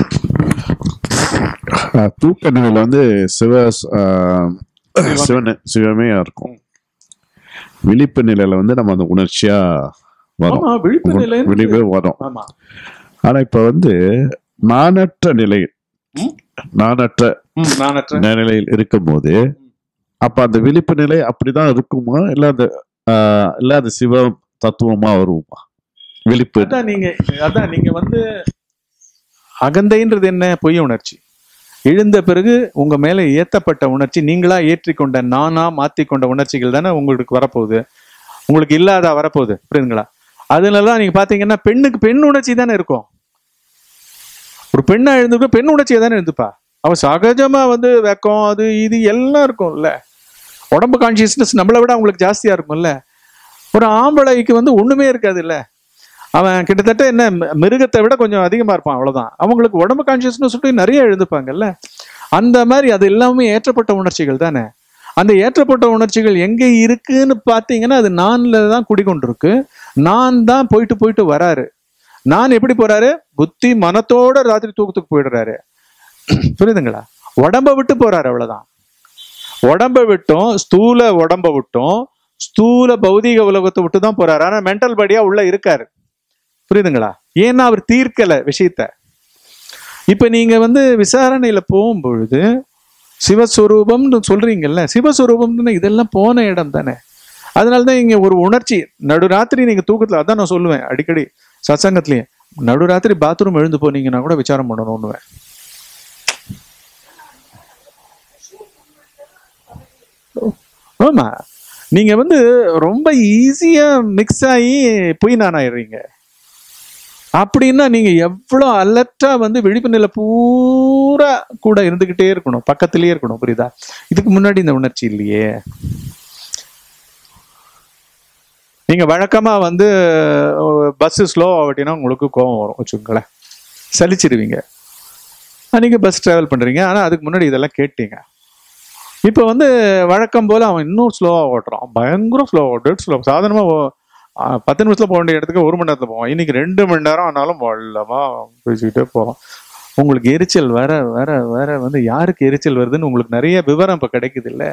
அஹ் தூக்க நிலையில வந்து சிவ அஹ், சிவனு சிவமே இருக்கும் விழிப்பு நிலையில வந்து நம்ம அந்த உணர்ச்சியா வரும் ஆமா விழிப்பு நிலை விழிப்பே வரும் ஆமா ஆனா இப்ப வந்து நானற்ற நிலை ம்? நானற்ற ம், நானற்ற நிலையில் இருக்கும்போது அப்ப அந்த விழிப்பு நிலை அப்படிதான் இருக்குமா இல்ல அந்த ஆஹ், இல்ல அது சிவ தத்துவமா வருமா விழிப்பு அதான் நீங்க அதான் நீங்க வந்து அகந்தைன்றது என்ன பொய் உணர்ச்சி எழுந்த பிறகு உங்க மேல ஏத்தப்பட்ட உணர்ச்சி நீங்களா ஏற்றிக்கொண்ட நானா மாத்திக்கொண்ட உணர்ச்சிகள் தானே உங்களுக்கு வரப்போகுது உங்களுக்கு இல்லாத வரப்போகுது புரியுதுங்களா அதனாலதான் நீங்க பாத்தீங்கன்னா பெண்ணுக்கு பெண் உணர்ச்சி தானே இருக்கும் ஒரு பெண்ணா எழுந்துக்க பெண் உணர்ச்சியை தானே எழுந்துப்பா அவ சகஜமா வந்து வெக்கம் அது இது எல்லாம் இருக்கும்ல உடம்பு கான்சியஸ்னஸ் நம்மளை விட அவங்களுக்கு ஜாஸ்தியா இருக்கும்ல ஒரு ஆம்பளைக்கு வந்து ஒண்ணுமே இருக்காது இல்ல அவன் கிட்டத்தட்ட என்ன மி- மிருகத்தை விட கொஞ்சம் அதிகமா இருப்பான் அவ்வளவுதான் அவங்களுக்கு உடம்பு கான்சியஸ்னஸ் சொல்லி நிறைய எழுதுப்பாங்கல்ல அந்த மாதிரி அது எல்லாமே ஏற்றப்பட்ட உணர்ச்சிகள் தானே அந்த ஏற்றப்பட்ட உணர்ச்சிகள் எங்க இருக்குன்னு பார்த்தீங்கன்னா அது நான்ல தான் குடிகொண்டிருக்கு நான் தான் போயிட்டு போயிட்டு வராரு நான் எப்படி போறாரு புத்தி மனத்தோட ராத்திரி தூக்கத்துக்கு போயிடுறாரு புரியுதுங்களா உடம்ப விட்டு போறாரு அவ்வளவுதான் உடம்ப விட்டும் ஸ்தூல உடம்ப விட்டும் ஸ்தூல பௌதீக உலகத்தை விட்டு தான் போறாரு ஆனா மென்டல் படியா உள்ள இருக்காரு புரியுதுங்களா ஏன்னா அவர் தீர்க்கல விஷயத்த இப்ப நீங்க வந்து விசாரணையில போகும்பொழுது சிவஸ்வரூபம்னு சொல்றீங்கல்ல சிவஸ்வரூபம்னு இதெல்லாம் போன இடம் தானே அதனால தான் இங்க ஒரு உணர்ச்சி நடுராத்திரி நீங்க தூக்கத்துல அதான் நான் சொல்லுவேன் அடிக்கடி சத்சங்கத்திலேயே நடுராத்திரி பாத்ரூம் எழுந்து போனீங்கன்னா கூட விசாரம் பண்ணணும்னுவேன் ஆமா நீங்க வந்து ரொம்ப ஈஸியா மிக்ஸ் ஆகி பொய் நான் ஆயிடுறீங்க அப்படின்னா நீங்க எவ்வளவு அலர்ட்டா வந்து விழிப்பு நிலை பூரா கூட இருந்துகிட்டே இருக்கணும் பக்கத்திலேயே இருக்கணும் புரியுதா இதுக்கு முன்னாடி இந்த உணர்ச்சி இல்லையே நீங்க வழக்கமா வந்து பஸ் ஸ்லோ ஆகட்டினா உங்களுக்கு கோவம் வரும் வச்சுக்கோங்களேன் சலிச்சிருவீங்க அன்னைக்கு பஸ் டிராவல் பண்றீங்க ஆனா அதுக்கு முன்னாடி இதெல்லாம் கேட்டீங்க இப்போ வந்து வழக்கம் போல அவன் இன்னும் ஸ்லோவாக ஓட்டுறான் பயங்கர ஸ்லோ டெட் ஸ்லோ சாதாரணமாக பத்து நிமிஷத்துல போக வேண்டிய இடத்துக்கு ஒரு மணி நேரத்தில் போவான் இன்னைக்கு ரெண்டு மணி நேரம் ஆனாலும் வல்லமா பேசிக்கிட்டே போவான் உங்களுக்கு எரிச்சல் வர வர வர வந்து யாருக்கு எரிச்சல் வருதுன்னு உங்களுக்கு நிறைய விவரம் இப்போ கிடைக்குது இல்ல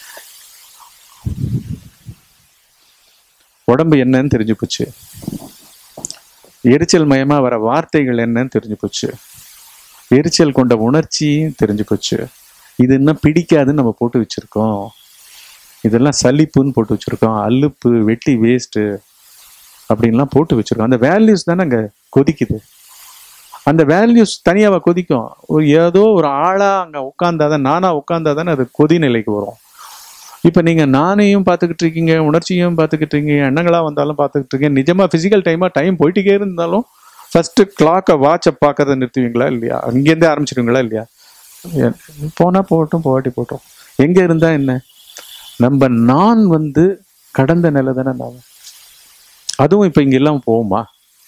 உடம்பு என்னன்னு தெரிஞ்சு போச்சு எரிச்சல் மயமா வர வார்த்தைகள் என்னன்னு தெரிஞ்சு போச்சு எரிச்சல் கொண்ட உணர்ச்சியும் தெரிஞ்சு போச்சு இது என்ன பிடிக்காதுன்னு நம்ம போட்டு வச்சிருக்கோம் இதெல்லாம் சலிப்புன்னு போட்டு வச்சிருக்கோம் அலுப்பு வெட்டி வேஸ்ட்டு அப்படின்லாம் போட்டு வச்சிருக்கோம் அந்த வேல்யூஸ் தானே அங்கே கொதிக்குது அந்த வேல்யூஸ் தனியாவா கொதிக்கும் ஒரு ஏதோ ஒரு ஆளா அங்க உட்காந்தாதான் நானா உட்காந்தாதானே அது கொதி நிலைக்கு வரும் இப்போ நீங்க நானையும் பார்த்துக்கிட்டு இருக்கீங்க உணர்ச்சியும் பார்த்துக்கிட்டு இருக்கீங்க எண்ணங்களா வந்தாலும் பார்த்துக்கிட்டு இருக்கீங்க நிஜமா பிசிக்கல் டைமா டைம் போயிட்டே இருந்தாலும் ஃபர்ஸ்ட் கிளாக்கை வாட்சை பார்க்கறத நிறுத்துவீங்களா இல்லையா அங்கேருந்தே ஆரம்பிச்சிருவீங்களா இல்லையா எ- போனா போகட்டும் போகாட்டி போகட்டும் எங்க இருந்தா என்ன நம்ம நான் வந்து கடந்த நிலை தானே நான் அதுவும் இப்ப இங்க இல்லாம போகுமா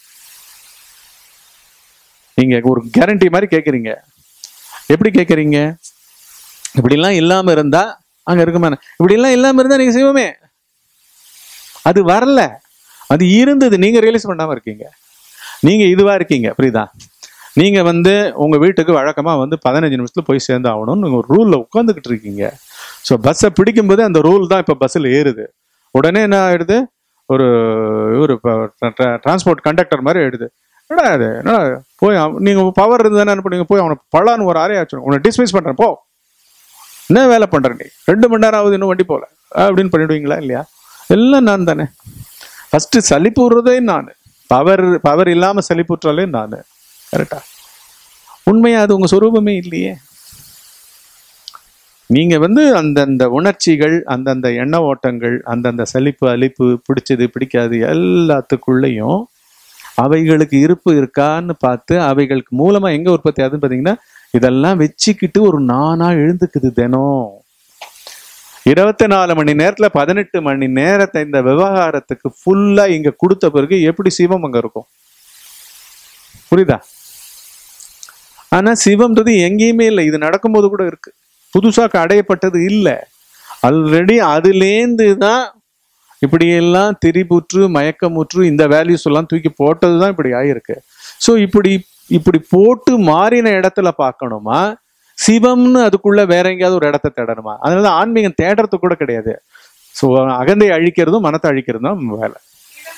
நீங்க ஒரு கேரண்டி மாதிரி கேக்குறீங்க எப்படி கேக்குறீங்க இப்படிலாம் இல்லாம இருந்தா அங்க இருக்குமா இப்படிலாம் இல்லாம இருந்தா நீங்க செய்வோமே அது வரல அது இருந்தது நீங்க ரியலைஸ் பண்ணாம இருக்கீங்க நீங்க இதுவா இருக்கீங்க புரியுதா நீங்க வந்து உங்க வீட்டுக்கு வழக்கமா வந்து பதினஞ்சு நிமிஷத்துல போய் சேர்ந்து ஆகணும்னு நீங்க ஒரு ரூல்ல உட்காந்துக்கிட்டு இருக்கீங்க ஸோ பஸ்ஸை பிடிக்கும்போது அந்த ரூல் தான் இப்போ பஸ்ஸில் ஏறுது உடனே என்ன ஆயிடுது ஒரு ஒரு டிரான்ஸ்போர்ட் கண்டக்டர் மாதிரி ஆயிடுது என்னடா இது என்னடா போய் அவன்- நீங்க பவர் இருந்தானே என்ன பண்ணுவீங்க போய் அவனை பலான்னு ஒரு அறைய ஆச்சு உன்னை டிஸ்மிஸ் பண்றேன் போ என்ன வேலை பண்ற நீ ரெண்டு மணி நேரம் ஆகுது இன்னும் வண்டி போல அப்படின்னு பண்ணிடுவீங்களா இல்லையா எல்லாம் நான் தானே ஃபர்ஸ்ட் சலிப்பு விடுறதே நான் பவர் பவர் இல்லாம சலிப்புற்றாலே நான் கரெக்டா உண்மையா அது உங்க சொரூபமே இல்லையே நீங்க வந்து அந்தந்த உணர்ச்சிகள் அந்தந்த எண்ண ஓட்டங்கள் அந்தந்த சலிப்பு அலிப்பு பிடிச்சது பிடிக்காது எல்லாத்துக்குள்ளேயும் அவைகளுக்கு இருப்பு இருக்கான்னு பார்த்து அவைகளுக்கு மூலமா எங்க உற்பத்தி ஆகுதுன்னு பாத்தீங்கன்னா இதெல்லாம் வச்சுக்கிட்டு ஒரு நானா எழுந்துக்குது தினம் இருபத்தி நாலு மணி நேரத்துல பதினெட்டு மணி நேரத்தை இந்த விவகாரத்துக்கு ஃபுல்லா இங்க கொடுத்த பிறகு எப்படி சிவம் அங்க இருக்கும் புரியுதா ஆனா சிவம்ன்றது எங்கேயுமே இல்லை இது நடக்கும்போது கூட இருக்கு புதுசா அடையப்பட்டது இல்லை ஆல்ரெடி அதுலேருந்து தான் இப்படியெல்லாம் திரிபுற்று மயக்கமுற்று இந்த வேல்யூஸ் எல்லாம் தூக்கி போட்டது தான் இப்படி ஆயிருக்கு ஸோ இப்படி இப்படி போட்டு மாறின இடத்துல பார்க்கணுமா சிவம்னு அதுக்குள்ள வேற எங்கேயாவது ஒரு இடத்த தேடணுமா அதனால தான் ஆன்மீகம் தேடுறது கூட கிடையாது ஸோ அகந்தை அழிக்கிறதும் மனத்தை அழிக்கிறதும் தான் நம்ம வேலை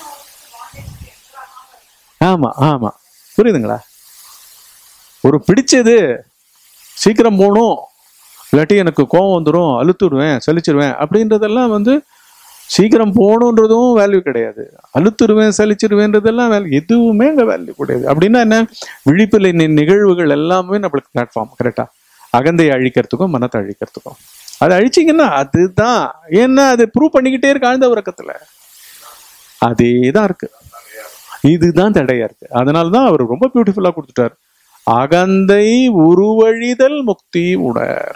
ஆமா ஆமா புரியுதுங்களா ஒரு பிடிச்சது சீக்கிரம் போகணும் இல்லாட்டி எனக்கு கோவம் வந்துடும் அழுத்துடுவேன் சலிச்சிருவேன் அப்படின்றதெல்லாம் வந்து சீக்கிரம் போகணுன்றதும் வேல்யூ கிடையாது அழுத்துருவேன் சலிச்சிருவேன்றதெல்லாம் வேல்யூ எதுவுமே அங்கே வேல்யூ கிடையாது அப்படின்னா என்ன விழிப்பில் நி- நிகழ்வுகள் எல்லாமே நம்மளுக்கு பிளாட்ஃபார்ம் கரெக்டா அகந்தையை அழிக்கிறதுக்கும் மனத்தை அழிக்கிறதுக்கும் அதை அழிச்சிங்கன்னா அதுதான் ஏன்னா அது ப்ரூவ் பண்ணிக்கிட்டே இருக்கு ஆழ்ந்த உறக்கத்துல அதே தான் இருக்கு இதுதான் தடையா இருக்கு அதனால தான் அவர் ரொம்ப பியூட்டிஃபுல்லா கொடுத்துட்டார் அகந்தை உருவழிதல் முக்தி உணர்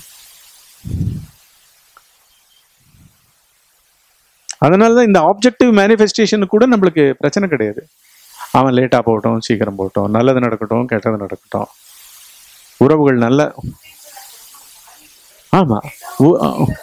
அதனால தான் இந்த ஆப்ஜெக்டிவ் மேனிஃபெஸ்டேஷன் கூட நம்மளுக்கு பிரச்சனை கிடையாது அவன் லேட்டா போகட்டும் சீக்கிரம் போகட்டும் நல்லது நடக்கட்டும் கெட்டது நடக்கட்டும் உறவுகள் நல்ல ஆமா உ-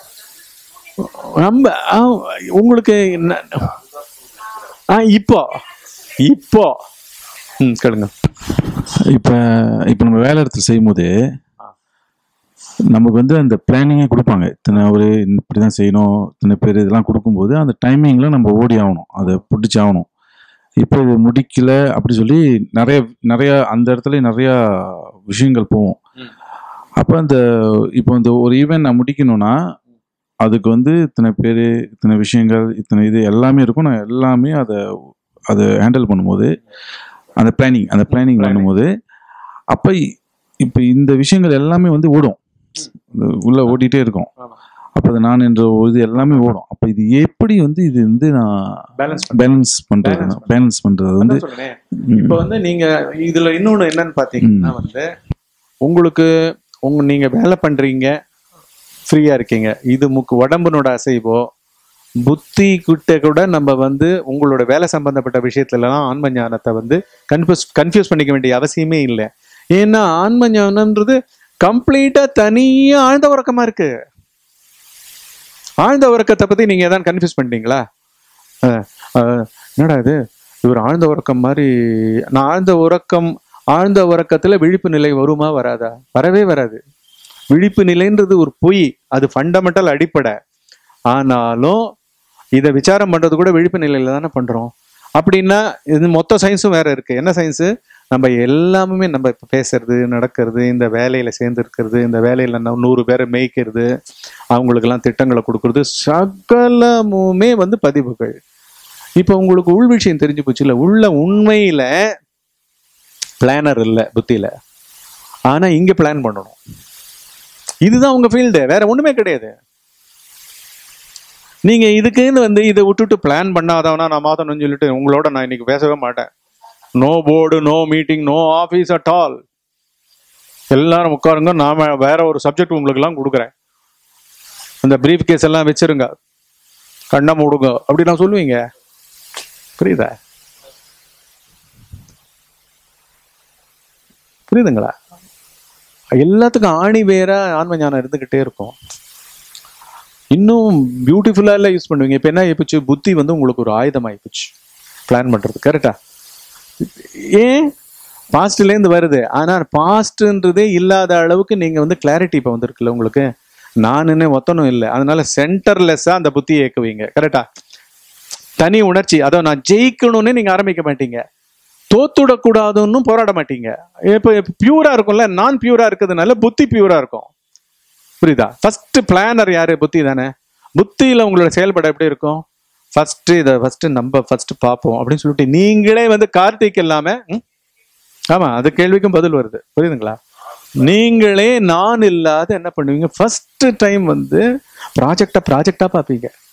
நம்ம ஆ, உங்களுக்கு ந- ஆ இப்போ இப்போ ம் கேளுங்க இப்போ இப்போ நம்ம வேலை இடத்துல செய்யும்போது நமக்கு வந்து அந்த பிளானிங்கே கொடுப்பாங்க இத்தனை ஒரு இப்படி தான் செய்யணும் இத்தனை பேர் இதெல்லாம் கொடுக்கும்போது அந்த டைமிங்கில் நம்ம ஓடி ஆகணும் அதை பிடிச்சி ஆகணும் இப்போ இது முடிக்கல அப்படி சொல்லி நிறைய நிறைய அந்த இடத்துல நிறைய விஷயங்கள் போகும் ம். அப்போ அந்த இப்போ இந்த ஒரு ஈவெண்ட் நான் முடிக்கணும்னா அதுக்கு வந்து இத்தனை பேர் இத்தனை விஷயங்கள் இத்தனை இது எல்லாமே இருக்கும் நான் எல்லாமே அதை அதை ஹேண்டில் பண்ணும்போது அந்த பிளானிங் அந்த பிளானிங் Planning. பண்ணும்போது அப்போ இப்போ இந்த விஷயங்கள் எல்லாமே வந்து ஓடும் இந்த உள்ள ஓடிட்டே இருக்கும் ஆமா. அப்போ அது நான் என்ற ஒரு இது எல்லாமே ஓடும் அப்போ இது எப்படி வந்து இது வந்து நான் பேலன்ஸ் பேலன்ஸ் பண்றது பேலன்ஸ் பண்றது வந்து சொல்றேன் ம், இப்போ வந்து நீங்க இதுல இன்னொன்னு என்னன்னு பாத்தீங்கன்னா வந்து உங்களுக்கு உங்க நீங்க வேலை பண்றீங்க ஃப்ரீயா இருக்கீங்க இது முக்கு உடம்புனோட அசைவோ புத்தி கிட்ட கூட நம்ம வந்து உங்களோட வேலை சம்பந்தப்பட்ட விஷயத்துலலாம் ஆன்ம ஞானத்தை வந்து கன்ஃபியூஸ் கன்ஃபியூஸ் பண்ணிக்க வேண்டிய அவசியமே இல்லை ஏன்னா ஆன்ம ஞானம்ன்றது கம்ப்ளீட்டா தனியா ஆழ்ந்த உறக்கமா இருக்கு ஆழ்ந்த உறக்கத்தை பத்தி நீங்க ஏதாவது கன்ஃபியூஸ் பண்ணிட்டீங்களா அஹ், அஹ், என்னடா இது இவர் ஆழ்ந்த உறக்கம் மாதிரி நான் ஆழ்ந்த உறக்கம் ஆழ்ந்த உறக்கத்துல விழிப்பு நிலை வருமா வராதா வரவே வராது விழிப்பு நிலைன்றது ஒரு பொய் அது ஃபண்டமெண்டல் அடிப்படை ஆனாலும் இதை விசாரம் பண்றது கூட விழிப்பு நிலையில தானே பண்றோம் அப்படின்னா இது மொத்த சயின்ஸும் வேற இருக்கு என்ன சயின்ஸு நம்ம எல்லாமே நம்ம இப்ப பேசுறது நடக்கிறது இந்த வேலையில சேர்ந்து இருக்கிறது இந்த வேலையில நம்ம நூறு பேரை மேய்க்கிறது அவங்களுக்கெல்லாம் திட்டங்களை கொடுக்கறது சகலமுமே வந்து பதிவுகள் இப்போ உங்களுக்கு உள் விஷயம் தெரிஞ்சு போச்சு இல்ல உள்ள உண்மையில பிளானர் இல்லை புத்தியில ஆனா இங்க பிளான் பண்ணணும் இதுதான் உங்க ஃபீல்டு வேற ஒண்ணுமே கிடையாது நீங்க இதுக்குன்னு வந்து இதை விட்டுட்டு பிளான் பண்ணாதவனா நான் மாத்தணும்னு சொல்லிட்டு உங்களோட நான் இன்னைக்கு பேசவே மாட்டேன் no board no meeting no office at all எல்லாரும் உட்காருங்க நாம வேற ஒரு சப்ஜெக்ட் உங்களுக்கு எல்லாம் கொடுக்குறேன் இந்த பிரீஃப் கேஸ் எல்லாம் வச்சிருங்க கண்ணை மூடுங்க அப்படி நான் சொல்லுவீங்க புரியுதா புரியுதுங்களா எல்லாத்துக்கும் ஆணி வேற ஆன்ம ஞானம் இருந்துகிட்டே இருக்கும் இன்னும் பியூட்டிஃபுல்லா எல்லாம் யூஸ் பண்ணுவீங்க இப்ப என்ன ஆயிப்போச்சு புத்தி வந்து உங்களுக்கு ஒரு ஆயுதம் ஆயிப்போச்சு பிளான் பண்றது கரெக்டா ஏன் பாஸ்ட்ல இருந்து வருது ஆனா பாஸ்ட்ன்றதே இல்லாத அளவுக்கு நீங்க வந்து கிளாரிட்டி இப்ப வந்திருக்குல்ல உங்களுக்கு நானுன்னு ஒத்தனும் இல்லை அதனால சென்டர்லெஸ்ஸா அந்த புத்தியை இயக்குவீங்க கரெக்டா தனி உணர்ச்சி அதோ நான் ஜெயிக்கணும்னு நீங்க ஆரம்பிக்க மாட்டீங்க தோத்துடக்கூடாதுன்னு போராட மாட்டீங்க இப்போ பியூரா இருக்கும்ல நான் பியூரா இருக்கிறதுனால புத்தி பியூரா இருக்கும் புரியுதா ஃபர்ஸ்ட் பிளானர் யாரு புத்தி தானே புத்தியில உங்களோட செயல்பட எப்படி இருக்கும் ஃபர்ஸ்ட் இதை ஃபர்ஸ்ட் நம்ம ஃபர்ஸ்ட் பார்ப்போம் அப்படின்னு சொல்லிட்டு நீங்களே வந்து கார்த்திக் இல்லாம ம்? ஆமா அது கேள்விக்கும் பதில் வருது புரியுதுங்களா நீங்களே நான் இல்லாத என்ன பண்ணுவீங்க ஃபர்ஸ்ட் டைம் வந்து ப்ராஜெக்டா ப்ராஜெக்டா பார்ப்பீங்க